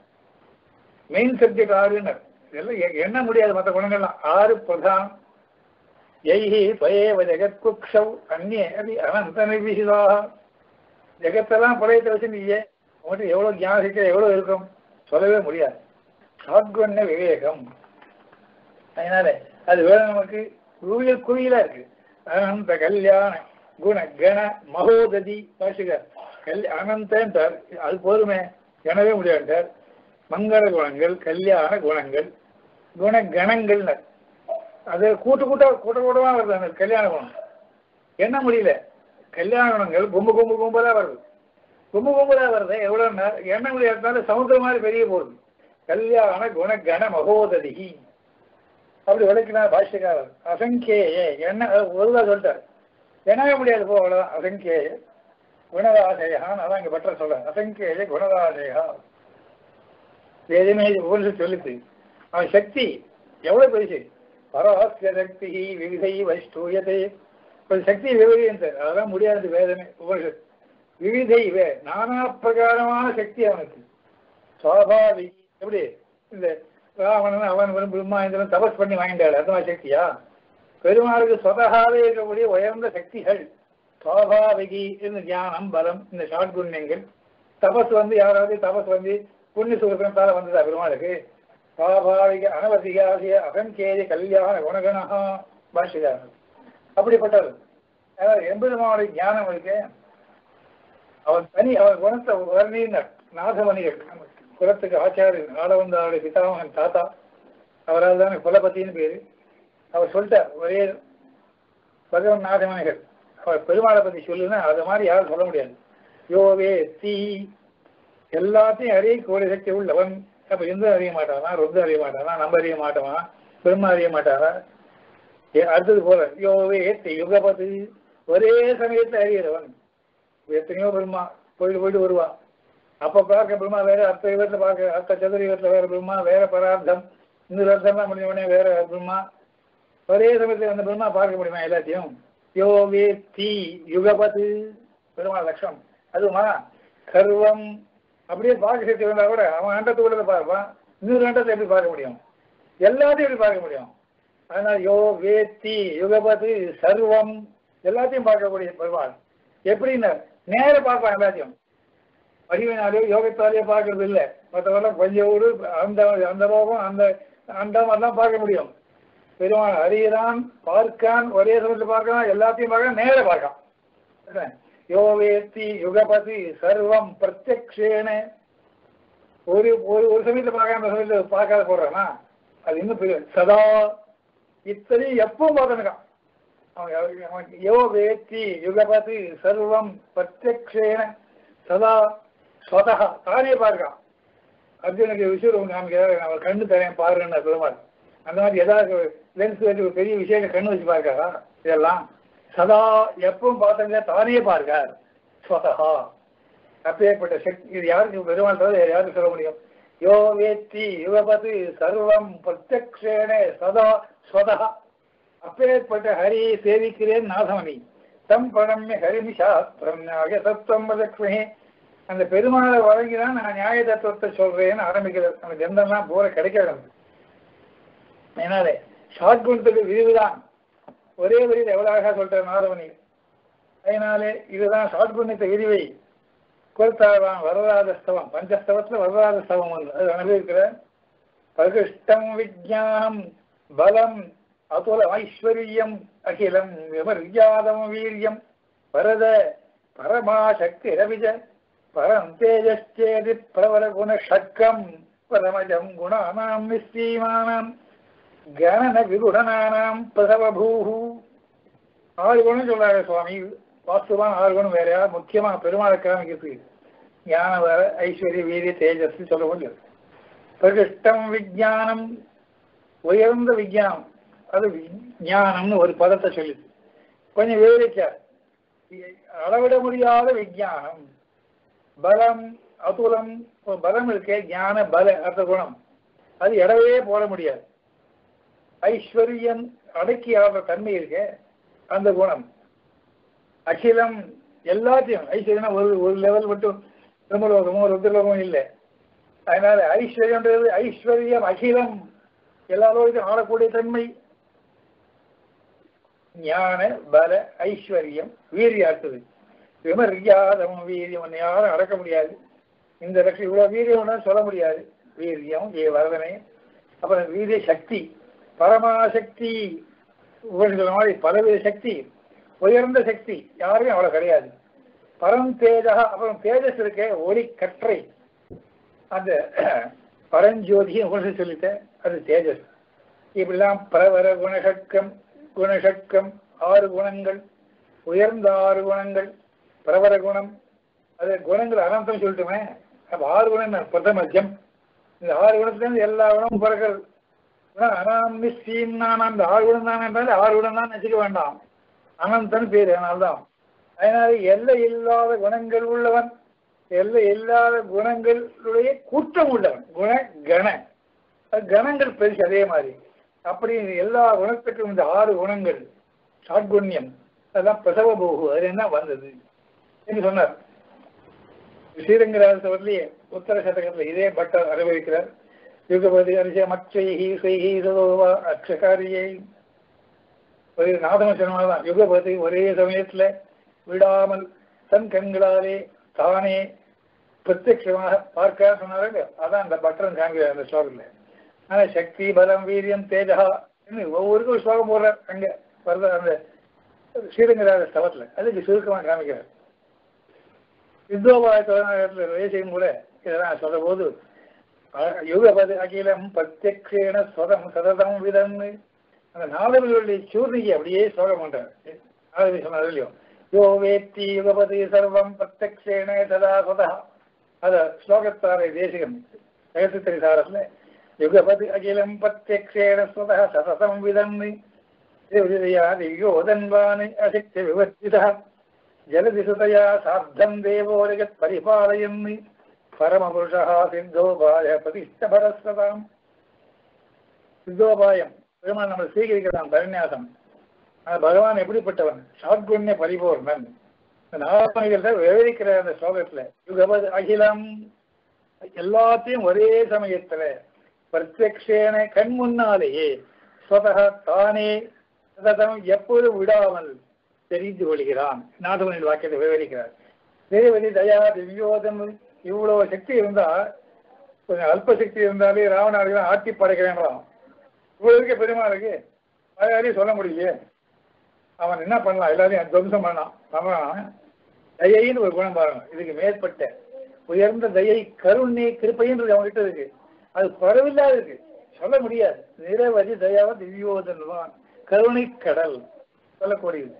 மெயின் சப்ஜெக்ட் ஆறுனர் இதெல்லாம் எ- எண்ண முடியாது மற்ற குணங்கள்லாம் ஆறு பிரதானம் எய்ஹி பயேவ ஜெகத் குக்ஷவ் அந்நிய அபி அனந்த நிர்விசிதாக ஜெகத்தெல்லாம் பழையத்தை வச்சு நீயே உங்கள்கிட்ட எவ்வளவு ஞான சக்தி எவ்வளவு இருக்கும் சொல்லவே முடியாது சாத்குண்ண விவேகம் அதனால அது வேணும் நமக்கு குவியல் குவியலா இருக்கு அனந்த கல்யாண குண கண மகோததி பாஷிகர் கல் அனந்தார் அது போதுமே எனவே முடியாண்டார் மங்கள குணங்கள் கல்யாண குணங்கள் குண கணங்கள்னர் அது கூட்டு கூட்ட கூட்ட கூட்டமா வருது அந்த கல்யாண குணம் என்ன முடியல கல்யாண குணங்கள் கும்பு கும்பு கும்பலா வருது கும்பு கும்பலா வருது எவ்வளவு நே- எண்ண முடியாதனால சமுத்திரம் மாதிரி பெரிய போகுது கல்யாண குண கண மகோததி அப்படி விளக்கினார் பாஷ்யக்காரர் அசங்கேய என்ன ஒருவா சொல்லிட்டார் எண்ணவே முடியாது போ அவ்வளவுதான் அசங்கேய குணராசயான்னு அதான் இங்க பற்ற சொல்ற அசங்கேய குணராசயா எதுவுமே உபனிஷத் சொல்லுது அவன் சக்தி எவ்வளவு பெருசு பராஸ்ய சக்தி விவிதை வைஷ்டூயத்தை ஒரு சக்தி விவரியம் அதெல்லாம் முடியாது வேதனை உபனிஷத் விவிதை வே நானா பிரகாரமான சக்தி அவனுக்கு சுவாபாவி எப்படி இந்த ராவணன் அவன் இவன் பிரம்மா இந்திரன் தபஸ் பண்ணி வாங்கிட்டாள் அந்த மாதிரி சக்தியா பெருமாளுக்கு சொதகாவே இருக்கக்கூடிய உயர்ந்த சக்திகள் சுவாபாவிகி இந்த ஞானம் பலம் இந்த ஷாட்குண்யங்கள் தபஸ் வந்து யாராவது தபஸ் வந்து புண்ணிய சுகத்தால வந்ததா பெருமாளுக்கு சுவாபாவிக அனவசிகாசிய அகங்கேய கல்யாண குணகணா பாஷிதார்கள் அப்படிப்பட்டது அதாவது எம்பெருமானுடைய ஞானம் இருக்கு அவன் தனி அவன் குணத்தை வர்ணினர் நாதமணிகள் குலத்துக்கு ஆச்சாரியர் ஆடவந்தாருடைய பிதாமகன் தாத்தா அவரால் தானே குலபத்தின்னு பேரு அவர் சொல்லிட்டார் ஒரே பகவன் நாதமணிகள் அவர் பெருமாளை பத்தி சொல்லுன்னா அது மாதிரி யாரும் சொல்ல முடியாது யோவே தீ எல்லாத்தையும் அறியக்கூடிய சக்தி உள்ளவன் அப்ப எந்த அறிய மாட்டானா ரொம்ப அறிய மாட்டானா நம்ம அறிய மாட்டோமா பெருமா அறிய மாட்டாரா ஏ- அடுத்தது போல யோவே தீ யுகபதி ஒரே சமயத்துல அறிகிறவன் எத்தனையோ பிரம்மா போயிட்டு போயிட்டு வருவா அப்ப பார்க்க பிரம்மா வேற அர்த்த யுகத்துல பார்க்க அர்த்த சதுர யுகத்துல வேற பிரம்மா வேற பரார்த்தம் இந்த அர்த்தம்லாம் முடிஞ்ச உடனே வேற பிரம்மா ஒரே சமயத்துல அந்த பிரம்மா பார்க்க முடியுமா எல்லாத்தையும் யோ வேத்தி யுகபது பெருமாள் லட்சம் அதுமா கர்வம் அப்படியே பார்க்க சக்தி வந்தா கூட அவன் அண்டத்துக்குள்ளத பார்ப்பான் இன்னொரு அண்டத்தை எப்படி பார்க்க முடியும் எல்லாத்தையும் எப்படி பார்க்க முடியும் அதனால யோ வேத்தி யுகபது சர்வம் எல்லாத்தையும் பார்க்கக்கூடிய பெருமாள் எப்படின்னு நேர பார்ப்பான் எல்லாத்தையும் அறிவினாலேயோ யோகத்தாலேயோ பார்க்கறது இல்லை மற்றவரெல்லாம் கொஞ்சம் ஊடு அந்த அந்த ரோகம் அந்த அண்டம் எல்லாம் பார்க்க முடியும் பெருமாள் அறிகிறான் பார்க்கான் ஒரே சமயத்தில் பார்க்கலாம் எல்லாத்தையும் பார்க்கலாம் நேர பார்க்கலாம் யோ வேத்தி யுகபதி சர்வம் பிரத்யக்ஷேன ஒரு ஒரு ஒரு சமயத்தில் பார்க்காம சமயத்தில் பார்க்காத போடுறானா அது இன்னும் பெரிய சதா இத்தனையும் எப்பவும் பார்த்துருக்கான் அவன் அவன் யோ வேத்தி யுகபதி சர்வம் பிரத்யக்ஷேன சதா ஸ்வதா தானே பார்க்கான் அர்ஜுனுக்கு விஸ்வரூபம் காமிக்கிறார் அவன் கண்ணு தரேன் பாருன்னு பெருமாள் அந்த மாதிரி ஏதாவது லென்ஸ் வச்சு ஒரு பெரிய விஷயம் கண்ணு வச்சு பார்க்காரா இதெல்லாம் சதா எப்பவும் பார்த்தங்க தானே பார்க்கார் ஸ்வதா அப்பேற்பட்ட சக்தி இது யாருக்கு பெருமாள் தவிர வேற யாருக்கு சொல்ல முடியும் யோ வேத்தி யுகபது சர்வம் பிரத்யக்ஷேனே சதா ஸ்வதா அப்பேற்பட்ட ஹரியை சேவிக்கிறேன் நாதமணி தம் பணம்ய ஹரிமி சாஸ்திரம் நியாய தத்துவம் லக்ஷ்மி அந்த பெருமாளை வழங்கிதான் நான் நியாய தத்துவத்தை சொல்றேன்னு ஆரம்பிக்கிறது அந்த கந்தம்லாம் போற கிடைக்காது நமக்கு. அதனால ஷார்ட் குணத்துக்கு விரிவுதான் ஒரே வரியில் எவ்வளவு அழகா சொல்றார் நாதமணி அதனாலே இதுதான் ஷார்ட் குணத்தை விரிவை கொடுத்தாராம் வரலாத ஸ்தவம் பஞ்சஸ்தவத்துல வரலாத ஸ்தவம் ஒன்று அது அனுபவிக்கிற பிரகிருஷ்டம் விஜயானம் பலம் அதுல ஐஸ்வர்யம் அகிலம் விமர்யாதம் வீரியம் பரத பரமாசக்தி ரவிஜ பரம் தேஜச்சேதி பிரபல குண ஷட்கம் பரமஜம் குணானாம் நிச்சயமானாம் கணன விகுணனானாம் பிரசவபூஹு ஆறு குணம் சொல்றாரு சுவாமி வாஸ்துவான் ஆறு குணம் வேற யார் முக்கியமா பெருமாளை காமிக்கிறது ஞான வேற ஐஸ்வர்ய வீரிய தேஜஸ் சொல்ல முடியாது பிரகிருஷ்டம் விஜயானம் உயர்ந்த விஞ்ஞானம் அது விஞ்ஞானம்னு ஒரு பதத்தை சொல்லுது கொஞ்சம் விவரிச்சார் அளவிட முடியாத விஞ்ஞானம் பலம் அதுலம் ஒரு பலம் இருக்கே ஞான பல அந்த குணம் அது இடவே போட முடியாது ஐஸ்வர்யம் அடக்கி ஆடுற தன்மை இருக்கே அந்த குணம் அகிலம் எல்லாத்தையும் ஐஸ்வர்யம் ஒரு ஒரு லெவல் மட்டும் பிரம்மலோகமோ ருத்ரலோகமும் இல்லை அதனால ஐஸ்வர்யன்றது ஐஸ்வர்யம் அகிலம் எல்லா லோகத்தையும் ஆளக்கூடிய தன்மை ஞான பல ஐஸ்வர்யம் வீரியாக்குது விமர்யாதம் வீரியம் உன்னை யாரும் அடக்க முடியாது இந்த லட்சம் இவ்வளவு வீரியம்னா சொல்ல முடியாது வீரியம் ஏ வரதனை அப்புறம் வீரிய சக்தி பரமாசக்தி உபனிஷத்துல மாதிரி பலவித சக்தி உயர்ந்த சக்தி யாருமே அவ்வளவு கிடையாது பரம் தேஜா அப்புறம் தேஜஸ் இருக்கே ஒளி கற்றை அந்த பரஞ்சோதியும் உபனிஷத்து சொல்லிட்டேன் அது தேஜஸ் இப்படிலாம் பிரவர குணசட்கம் குணசட்கம் ஆறு குணங்கள் உயர்ந்த ஆறு குணங்கள் பிரபர குணம் அது குணங்கள் அனந்தம் சொல்லட்டுமே அப்ப ஆறு குணம் என்ன பிரதமஜம் இந்த ஆறு குணத்துலேருந்து எல்லா குணமும் பிறக்கிறது அனாம் நிச்சயம் அந்த ஆறு குணம் தான் என்றால் ஆறு குணம் தான் நினைச்சுக்க வேண்டாம் அனந்தன் பேர் அதனால்தான் அதனால எல்லை இல்லாத குணங்கள் உள்ளவன் எல்லை இல்லாத குணங்களுடைய கூட்டம் உள்ளவன் குண கண அது கணங்கள் பெருசு அதே மாதிரி அப்படி எல்லா குணத்துக்கும் இந்த ஆறு குணங்கள் சாட்குண்யம் அதெல்லாம் பிரசவ போகு அது என்ன வந்தது என்று சொன்னார் ஸ்ரீரங்கராஜவர்லேயே உத்தர சதகத்தில் இதே பட்டர் அனுபவிக்கிறார் யுகபதி அரிச மச்சைஹி செய்ஹி சதோவா அக்ஷகாரியை ஒரு நாதமச்சனமாக தான் யுகபதி ஒரே சமயத்துல விடாமல் தன் கண்களாலே தானே பிரத்யட்சமாக பார்க்க சொன்னாரு அதான் அந்த பட்டரன் காமிக்கிறார் அந்த ஸ்லோகத்தில் ஆனா சக்தி பலம் வீரியம் தேஜா ஒவ்வொருக்கும் ஒரு ஸ்லோகம் போடுறார் அங்க வருத அந்த ஸ்ரீரங்கராஜ ஸ்தவத்தில் அதுக்கு சுருக்கமாக காமிக்கிறார் வித்யோபாய தொழில்நகரத்தில் வேசையும் கூட இதெல்லாம் சொல்ற போது யுகபது அகிலம் பிரத்யக்ஷேன சொதம் சததம் விதம்னு அந்த நாதர்களுடைய சூர்ணிக்கு அப்படியே ஸ்லோகம் பண்றார் நாதவி சொன்னது இல்லையோ யோ வேத்தி யுகபதி சர்வம் பிரத்யக்ஷேன சதா சொதா அத ஸ்லோகத்தாரை தேசிகம் ஜெகத்திரி சாரத்துல யுகபதி அகிலம் பிரத்யக்ஷேன சொதா சததம் விதம்னு யோதன்வானி அசக்தி விவர்த்திதா ஜலதிசுதயா சார்த்தம் தேவோ ஜகத் பரிபாலயன் பரமபுருஷா சித்தோபாய பிரதிஷ்டபரஸ்வதாம் சித்தோபாயம் பெருமாள் நம்ம சீகரிக்கிறான் பரநியாசம் ஆனா பகவான் எப்படிப்பட்டவன் சாத்குண்ய பரிபூர்ணன் இந்த நாராயணிகள் தான் விவரிக்கிற அந்த ஸ்லோகத்துல யுகபத் அகிலம் எல்லாத்தையும் ஒரே சமயத்துல பிரத்யக்ஷேன கண் முன்னாலேயே ஸ்வதக தானே சததம் எப்போதும் விடாமல் தெரிந்து கொள்கிறான் நாதவனின் வாக்கியத்தை விவரிக்கிறார் தேவதி தயா திவ்யோதம் இவ்வளவு சக்தி இருந்தா கொஞ்சம் அல்ப சக்தி இருந்தாலே ராவணாதிகள் ஆட்டி படைக்கிறேன்றான் இவ்வளவு இருக்க பெருமாளுக்கு யாரையும் சொல்ல முடியலையே அவன் என்ன பண்ணலாம் எல்லாரையும் துவம்சம் பண்ணலாம் பண்ணலாம் தயைன்னு ஒரு குணம் பாருங்க இதுக்கு மேற்பட்ட உயர்ந்த தயை கருணை கிருப்பைன்றது அவன்கிட்ட இருக்கு அது குறவில்லாத இருக்கு சொல்ல முடியாது நிரவதி தயாவ திவ்யோதன்வான் கருணை கடல் சொல்லக்கூடியது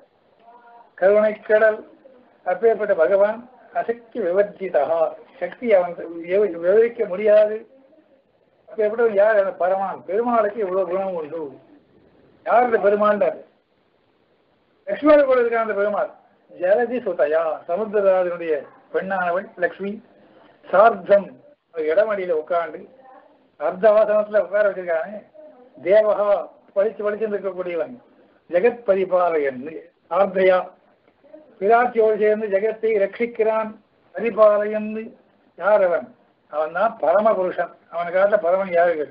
கருணை கடல் அப்பேற்பட்ட பகவான் அசக்தி விவர்ஜிதா சக்தி அவன் விவ- விவரிக்க முடியாது அப்பேற்பட்ட யார் அந்த பரமான் பெருமாளுக்கு இவ்வளவு குணம் உண்டு யார் இந்த பெருமாண்டார் லக்ஷ்மணர் கூட இருக்கான் அந்த பெருமாள் ஜலதி சுதையா சமுத்திரராஜனுடைய பெண்ணானவள் லக்ஷ்மி சார்த்தம் ஒரு இடமடியில உட்கார்ந்து அர்த்தவாசனத்துல உட்கார வச்சிருக்கானே தேவகா படிச்சு படிச்சு இருக்கக்கூடியவன் ஜெகத் பரிபாலகன் ஆர்த்தையா பிராட்டியோடு சேர்ந்து ஜெகத்தை ரட்சிக்கிறான் பரிபாலயன் யார் அவன் அவன் தான் பரமபுருஷன் அவனுக்காக பரமன் யாரு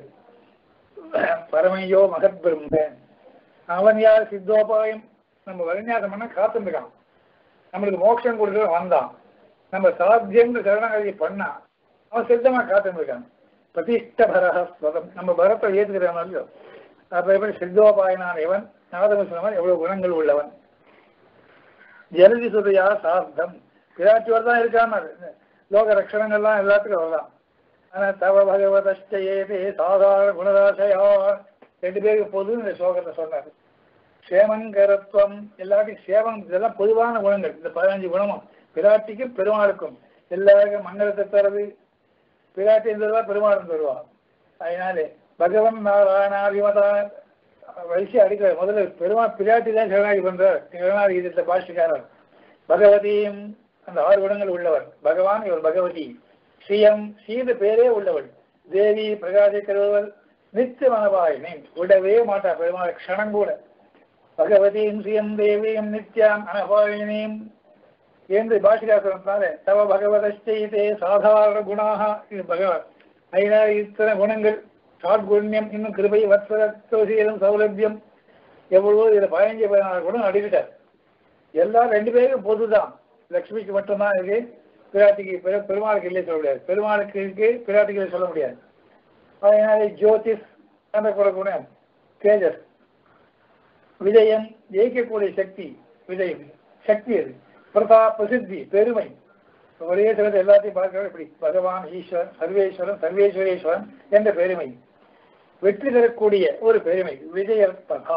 பரமையோ மகத் பிரம்மன் அவன் யார் சித்தோபாயம் நம்ம வரிஞாசம் பண்ண காத்துருக்கான் நம்மளுக்கு மோட்சம் கொடுக்க வந்தான் நம்ம சாத்தியம்னு சரணாகதி பண்ணா அவன் சித்தமா காத்துருக்கான் பிரதிஷ்டபரக ஸ்வதம் நம்ம பரத்தை ஏத்துக்கிறான் அப்ப எப்படி சித்தோபாயனான இவன் நாதம் சொன்னவன் எவ்வளவு குணங்கள் உள்ளவன் ஜலதி சுதையா சார்த்தம் பிராட்டியோர் தான் இருக்கான் லோக ரட்சணங்கள்லாம் எல்லாத்துக்கும் வரலாம் ஆனா தவ பகவதே சாதாரண குணராசையா ரெண்டு பேருக்கு பொது இந்த ஸ்லோகத்தை சொன்னார் சேமங்கரத்துவம் எல்லாத்தையும் சேவம் இதெல்லாம் பொதுவான குணங்கள் இந்த பதினஞ்சு குணமும் பிராட்டிக்கும் பெருமாளுக்கும் எல்லாருக்கும் மங்களத்தை தருது பிராட்டி இருந்ததுவா பெருமாளும் தருவா அதனாலே பகவன் நாராயணாதிமதான் வயசு அடிக்கிற முதல்ல பெருமாள் பிராட்டி தான் சரணாகி பண்றார் சரணாகி இந்த பாஷிக்காரர் பகவதியும் அந்த ஆறு குணங்கள் உள்ளவர் பகவான் இவர் பகவதி ஸ்ரீயம் ஸ்ரீத பேரே உள்ளவள் தேவி பிரகாசிக்கிறவள் நித்திய மனபாயினி விடவே மாட்டா பெருமாள் க்ஷணம் கூட பகவதியும் ஸ்ரீயம் தேவியும் நித்யாம் அனபாயினியும் என்று பாஷிகாசுரத்தினால தவ பகவதே சாதாரண குணாக இது பகவான் ஐநா இத்தனை குணங்கள் சாட்குண்யம் இன்னும் கிருபை வத்சரத்தோசியம் சௌலபியம் எவ்வளவோ இதுல பதினஞ்சு பதினாறு குணம் அடிக்கிட்டார் எல்லாம் ரெண்டு பேருக்கும் பொதுதான் லக்ஷ்மிக்கு மட்டும்தான் இருக்கு பிராட்டிக்கு பெரு- பெருமாளுக்கு இல்லையே சொல்ல முடியாது பெருமாளுக்கு இருக்கு பிராட்டிக்கு இல்லை சொல்ல முடியாது அதனால ஜோதிஷ் அந்த குல குணம் தேஜஸ் விஜயம் ஜெயிக்கக்கூடிய சக்தி விஜயம் சக்தி அது பிரதா பிரசித்தி பெருமை ஒரே சிலது எல்லாத்தையும் பார்க்கிறோம் இப்படி பகவான் ஈஸ்வரன் சர்வேஸ்வரன் சர்வேஸ்வரேஸ்வரன் என்ற பெருமை வெற்றி தரக்கூடிய ஒரு பெருமை விஜய பிரதா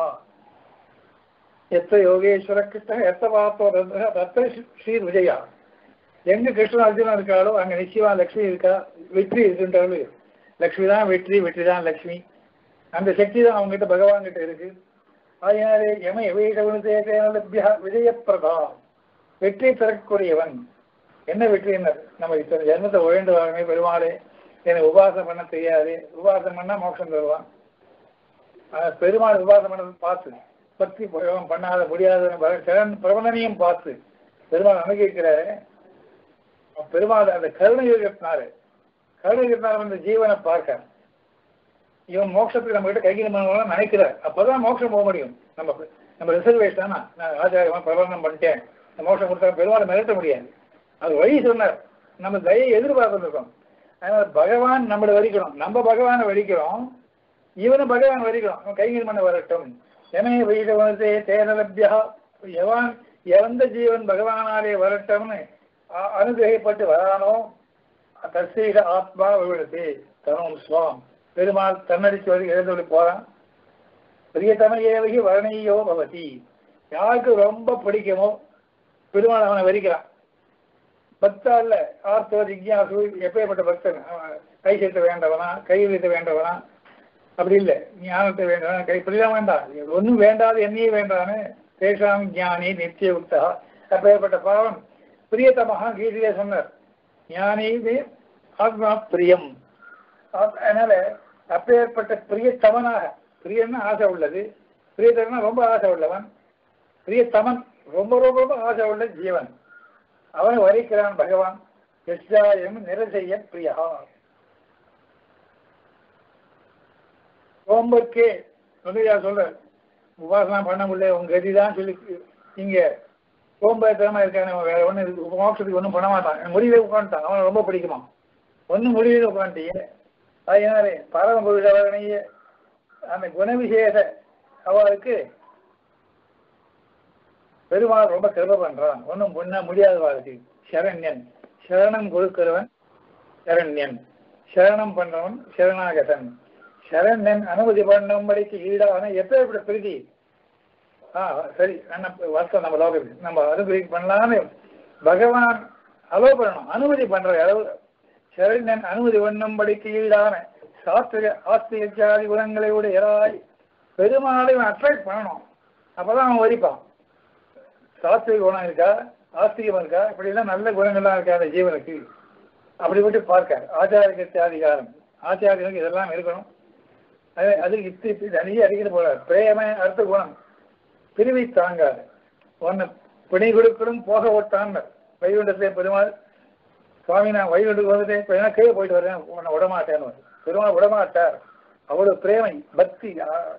எத்த யோகேஸ்வர கிருஷ்ண எத்த பார்த்தோ தத்த ஸ்ரீ விஜயா எங்க கிருஷ்ணன் அர்ஜுனன் இருக்காளோ அங்க நிச்சயமா லக்ஷ்மி இருக்கா வெற்றி இருக்குன்றாலும் லக்ஷ்மி தான் வெற்றி வெற்றி தான் லக்ஷ்மி அந்த சக்தி தான் அவங்க கிட்ட பகவான் கிட்ட இருக்கு அதனாலே எம எவையிடவியா விஜயப்பிரதா வெற்றி தரக்கூடியவன் என்ன வெற்றி என்ன நம்ம இத்தனை ஜென்மத்தை உழைந்து வரமே பெருமாளே எனக்கு உபாசம் பண்ண தெரியாது உபாசம் பண்ணா மோட்சம் தருவான் ஆனா பெருமாள் உபாசம் பண்ணது பார்த்து பக்தி பிரயோகம் பண்ணாத முடியாத பிரபலனையும் பார்த்து பெருமாள் அனுகிக்கிற பெருமாள் அந்த கருணை இருக்கிறதுனால கருணை இருக்கிறதுனால அந்த ஜீவனை பார்க்க இவன் மோட்சத்துக்கு நம்ம கிட்ட கையில் பண்ணலாம் நினைக்கிறார் அப்பதான் மோட்சம் போக முடியும் நம்ம நம்ம ரிசர்வேஷன் நான் ஆச்சாரியமா பிரபலனம் பண்ணிட்டேன் இந்த மோட்சம் கொடுத்தா பெருமாளை மிரட்ட முடியாது அது வழி சொன்னார் நம்ம தயை எதிர்பார்த்துருக்கோம் அதனால பகவான் நம்மளை வரிக்கணும் நம்ம பகவானை வரிக்கிறோம் இவனும் பகவான் வரிக்கணும் அவன் கையில் மண்ண வரட்டும் எமே வைதவனத்தே தேனலபியா எவன் எந்த ஜீவன் பகவானாலே வரட்டும்னு அ- அனுகிரகிப்பட்டு வரானோ தசீக ஆத்மா விழுது தனும் ஸ்வாம் பெருமாள் தன்னடிச்சு வந்து எழுந்தொழி போறான் பிரியத்தம ஏவகி வர்ணியோ பவதி யாருக்கு ரொம்ப பிடிக்குமோ பெருமாள் அவனை வரிக்கிறான் பக்தா இல்ல ஆர்த்தோ ஜிக்யாசு எப்பேற்பட்ட பக்தன் அவன் கை சேர்த்த வேண்டவனா கை வைத்த வேண்டவனா அப்படி இல்லை ஞானத்தை வேண்டவனா கை இப்படிலாம் வேண்டாம் ஒன்றும் வேண்டாது என்னையே வேண்டான்னு தேசாம் ஞானி நித்திய உக்தா அப்பேற்பட்ட பாவம் பிரியத்தமாக கீதையிலே சொன்னார் ஞானி ஆத்மா பிரியம் ஆத்- அதனால அப்பேற்பட்ட பிரியத்தவனாக பிரியம்னா ஆசை உள்ளது பிரியத்தரனா ரொம்ப ஆசை உள்ளவன் பிரியத்தமன் ரொம்ப ரொம்ப ரொம்ப ஆசை உள்ள ஜீவன் அவனை வரிக்கிறான் பகவான் எஸ்ஜாயம் நிரசெய்ய பிரியா சோம்பற்கே சொல்லுயா சொல்ற உபாசனா பண்ண முடியல உங்க கதிதான் சொல்லி இங்க சோம்பேத்தனமா இருக்கானே அவன் வேற ஒண்ணு மோட்சத்துக்கு ஒண்ணும் பண்ண மாட்டான் முடிவே உட்காந்துட்டான் அவனை ரொம்ப பிடிக்குமா ஒன்னும் முடிவில் உட்காந்துட்டீங்க அதனாலே பரம புருஷவரணைய அந்த குணவிசேஷ அவளுக்கு பெருமாள் ரொம்ப கிருப பண்றான் ஒன்றும் முன்ன முடியாத வாழ்க்கை சரண்யன் சரணம் கொடுக்கிறவன் சரண்யன் சரணம் பண்றவன் சரணாகதன் சரண்யன் அனுமதி பண்ணும்படிக்கு ஈடான எப்பேற்பட்ட பிரீதி ஆ சரி நம்ம வருஷம் நம்ம லோகம் நம்ம அனுமதி பண்ணலான்னு பகவான் அலோ பண்ணணும் அனுமதி பண்ற அளவு சரண்யன் அனுமதி பண்ணும்படிக்கு ஈடான சாஸ்திர ஆஸ்திகாதி குணங்களை உடையராய் பெருமாளை அட்ராக்ட் பண்ணணும் அப்பதான் அவன் வரிப்பான் சாத்விக குணம் இருக்கா ஆஸ்திகம் இருக்கா இப்படிலாம் நல்ல குணங்கள்லாம் இருக்கா அந்த ஜீவனுக்கு அப்படி விட்டு பார்க்க ஆச்சாரியத்தை அதிகாரம் ஆச்சாரியனுக்கு இதெல்லாம் இருக்கணும் அது அது இத்து இப்படி நிறைய அறிக்கிற போல பிரேம அர்த்த குணம் பிரிவை தாங்காது உன்னை பிணை கொடுக்கணும் போக ஓட்டான் வைகுண்டத்திலே பெருமாள் சுவாமி நான் வைகுண்டுக்கு வந்துட்டேன் இப்ப என்ன கீழே போயிட்டு வரேன் உன்னை விடமாட்டேன்னு பெருமாள் விடமாட்டார் அவ்வளவு பிரேமை பக்தி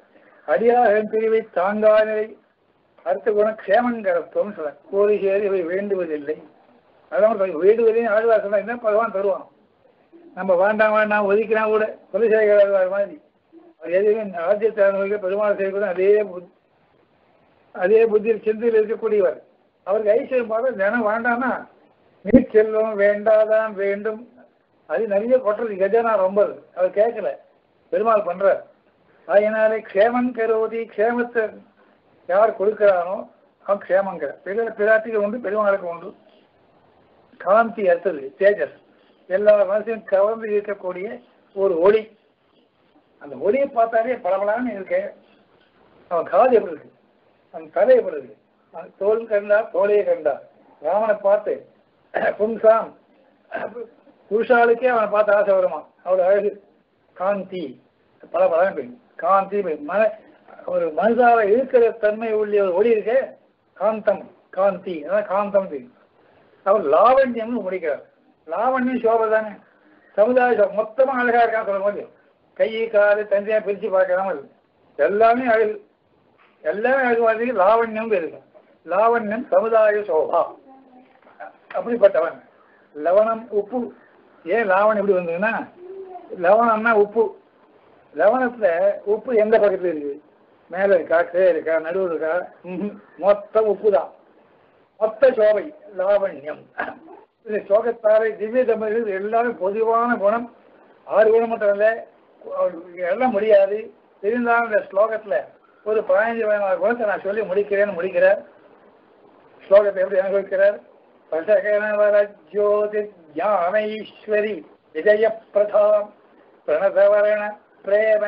அடியாக பிரிவை தாங்காத அடுத்த குணம் க்ஷேமங்கரத்துவம் சொல்ல கோரி சேரி இவை வேண்டுவதில்லை அதான் வேண்டுவதையும் ஆழ்வார் சொன்னா என்ன பகவான் தருவான் நம்ம வேண்டாம் வேண்டாம் ஒதுக்கினா கூட குலசேகர மாதிரி எதுவுமே ராஜ்யத்தை அனுபவிக்க பெருமாள் செய்வது அதே புத்தி அதே புத்தியில் சிந்தையில் இருக்கக்கூடியவர் அவருக்கு ஐஸ்வர்யம் பார்த்தா தினம் வேண்டாம்னா நீ செல்வம் வேண்டாதான் வேண்டும் அது நிறைய கொட்டுறது கஜனா ரொம்ப அவர் கேட்கல பெருமாள் பண்றார் அதனாலே க்ஷேமன் கருவதி க்ஷேமத்தை யார் கொடுக்கிறானோ அவன் க்ஷேமங்கிற பிற பிராட்டிக்கு உண்டு பெருமாளுக்கு உண்டு காந்தி அர்த்தது தேஜஸ் எல்லா மனசையும் கவர்ந்து இருக்கக்கூடிய ஒரு ஒளி அந்த ஒளியை பார்த்தாலே பளபளன்னு இருக்கு அவன் காது எப்படி இருக்கு அவன் தலை எப்படி இருக்கு அவன் தோல் கண்டா தோலையை கண்டா ராமனை பார்த்து பும்சாம் புருஷாளுக்கே அவனை பார்த்து ஆசை வருமா அவ்வளவு அழகு காந்தி பல பலன் காந்தி மன ஒரு மனசால இருக்கிற தன்மை உள்ள ஒரு ஒளி இருக்கே காந்தம் காந்தி அதான் காந்தம் அவர் லாவண்யம்னு முடிக்கிறார் லாவண்யம் சோபை தானே சமுதாய சோபை மொத்தமா அழகா இருக்கான்னு சொல்ல போது கை காலு தனியாக பிரிச்சு பார்க்காமல் எல்லாமே அழகு எல்லாமே அழகு மாதிரி லாவண்யம் இருக்கு லாவண்யம் சமுதாய சோபா அப்படிப்பட்டவன் லவணம் உப்பு ஏன் லாவணம் எப்படி வந்ததுன்னா லவணம்னா உப்பு லவணத்துல உப்பு எந்த பக்கத்துல இருக்கு மேல இருக்கா கீழே இருக்கா நடுவில் இருக்கா ம்ஹும். மொத்தம் உப்பு தான் மொத்த சோபை லாவண்யம் இந்த சோகத்தாரை திவ்ய தம்பதிகள் எல்லாமே பொதுவான குணம் ஆறு குணம் மட்டும் இல்லை எல்லாம் முடியாது இருந்தாலும் இந்த ஸ்லோகத்துல ஒரு பதினஞ்சு பதினாறு குணத்தை நான் சொல்லி முடிக்கிறேன்னு முடிக்கிறார் ஸ்லோகத்தை எப்படி அனுபவிக்கிறார் பசகனவர ஜோதி ஞானைஸ்வரி விஜய பிரதாம் பிரணதவரண பிரேம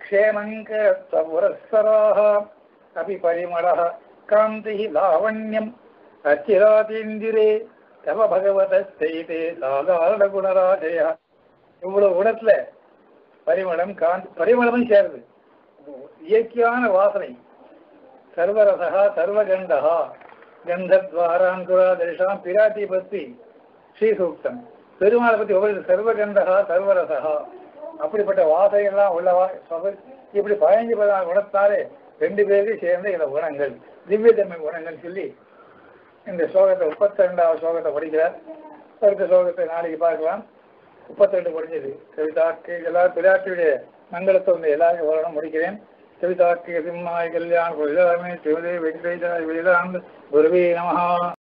க்ஷேமங்கரஸ்வரஸ்வராக அபி பரிமளः காந்தி லாவண்யம் அச்சிராதீந்திரே தவ பகவத செய்தே சாதாரண குணராஜய இவ்வளவு குணத்துல பரிமளம் காந்தி பரிமளமும் சேருது இயற்கையான வாசனை சர்வரசா சர்வகண்டா கந்தத்வாராந்துரா தரிசாம் பிராட்டி பத்தி ஸ்ரீசூக்தம் பெருமாளை பத்தி ஒவ்வொரு சர்வகண்டகா சர்வரசகா அப்படிப்பட்ட வாசையெல்லாம் உள்ளவா சொப- இப்படி பதினஞ்சு பதினாறு குணத்தாலே ரெண்டு பேருக்கு சேர்ந்து இந்த குணங்கள் திவ்ய தன்மை குணங்கள் சொல்லி இந்த ஸ்லோகத்தை முப்பத்தி ரெண்டாவது ஸ்லோகத்தை படிக்கிறார் அடுத்த ஸ்லோகத்தை நாளைக்கு பார்க்கலாம் முப்பத்தி ரெண்டு படிஞ்சது கவிதாக்கு எல்லாரும் பிராட்டியுடைய மங்களத்தை வந்து எல்லாரும் வரணும் முடிக்கிறேன் கவிதாக்கு சிம்மாய் கல்யாண் எல்லாருமே சிவதே வெங்கடேஜாய் வேதாந்த குருவே நமஹா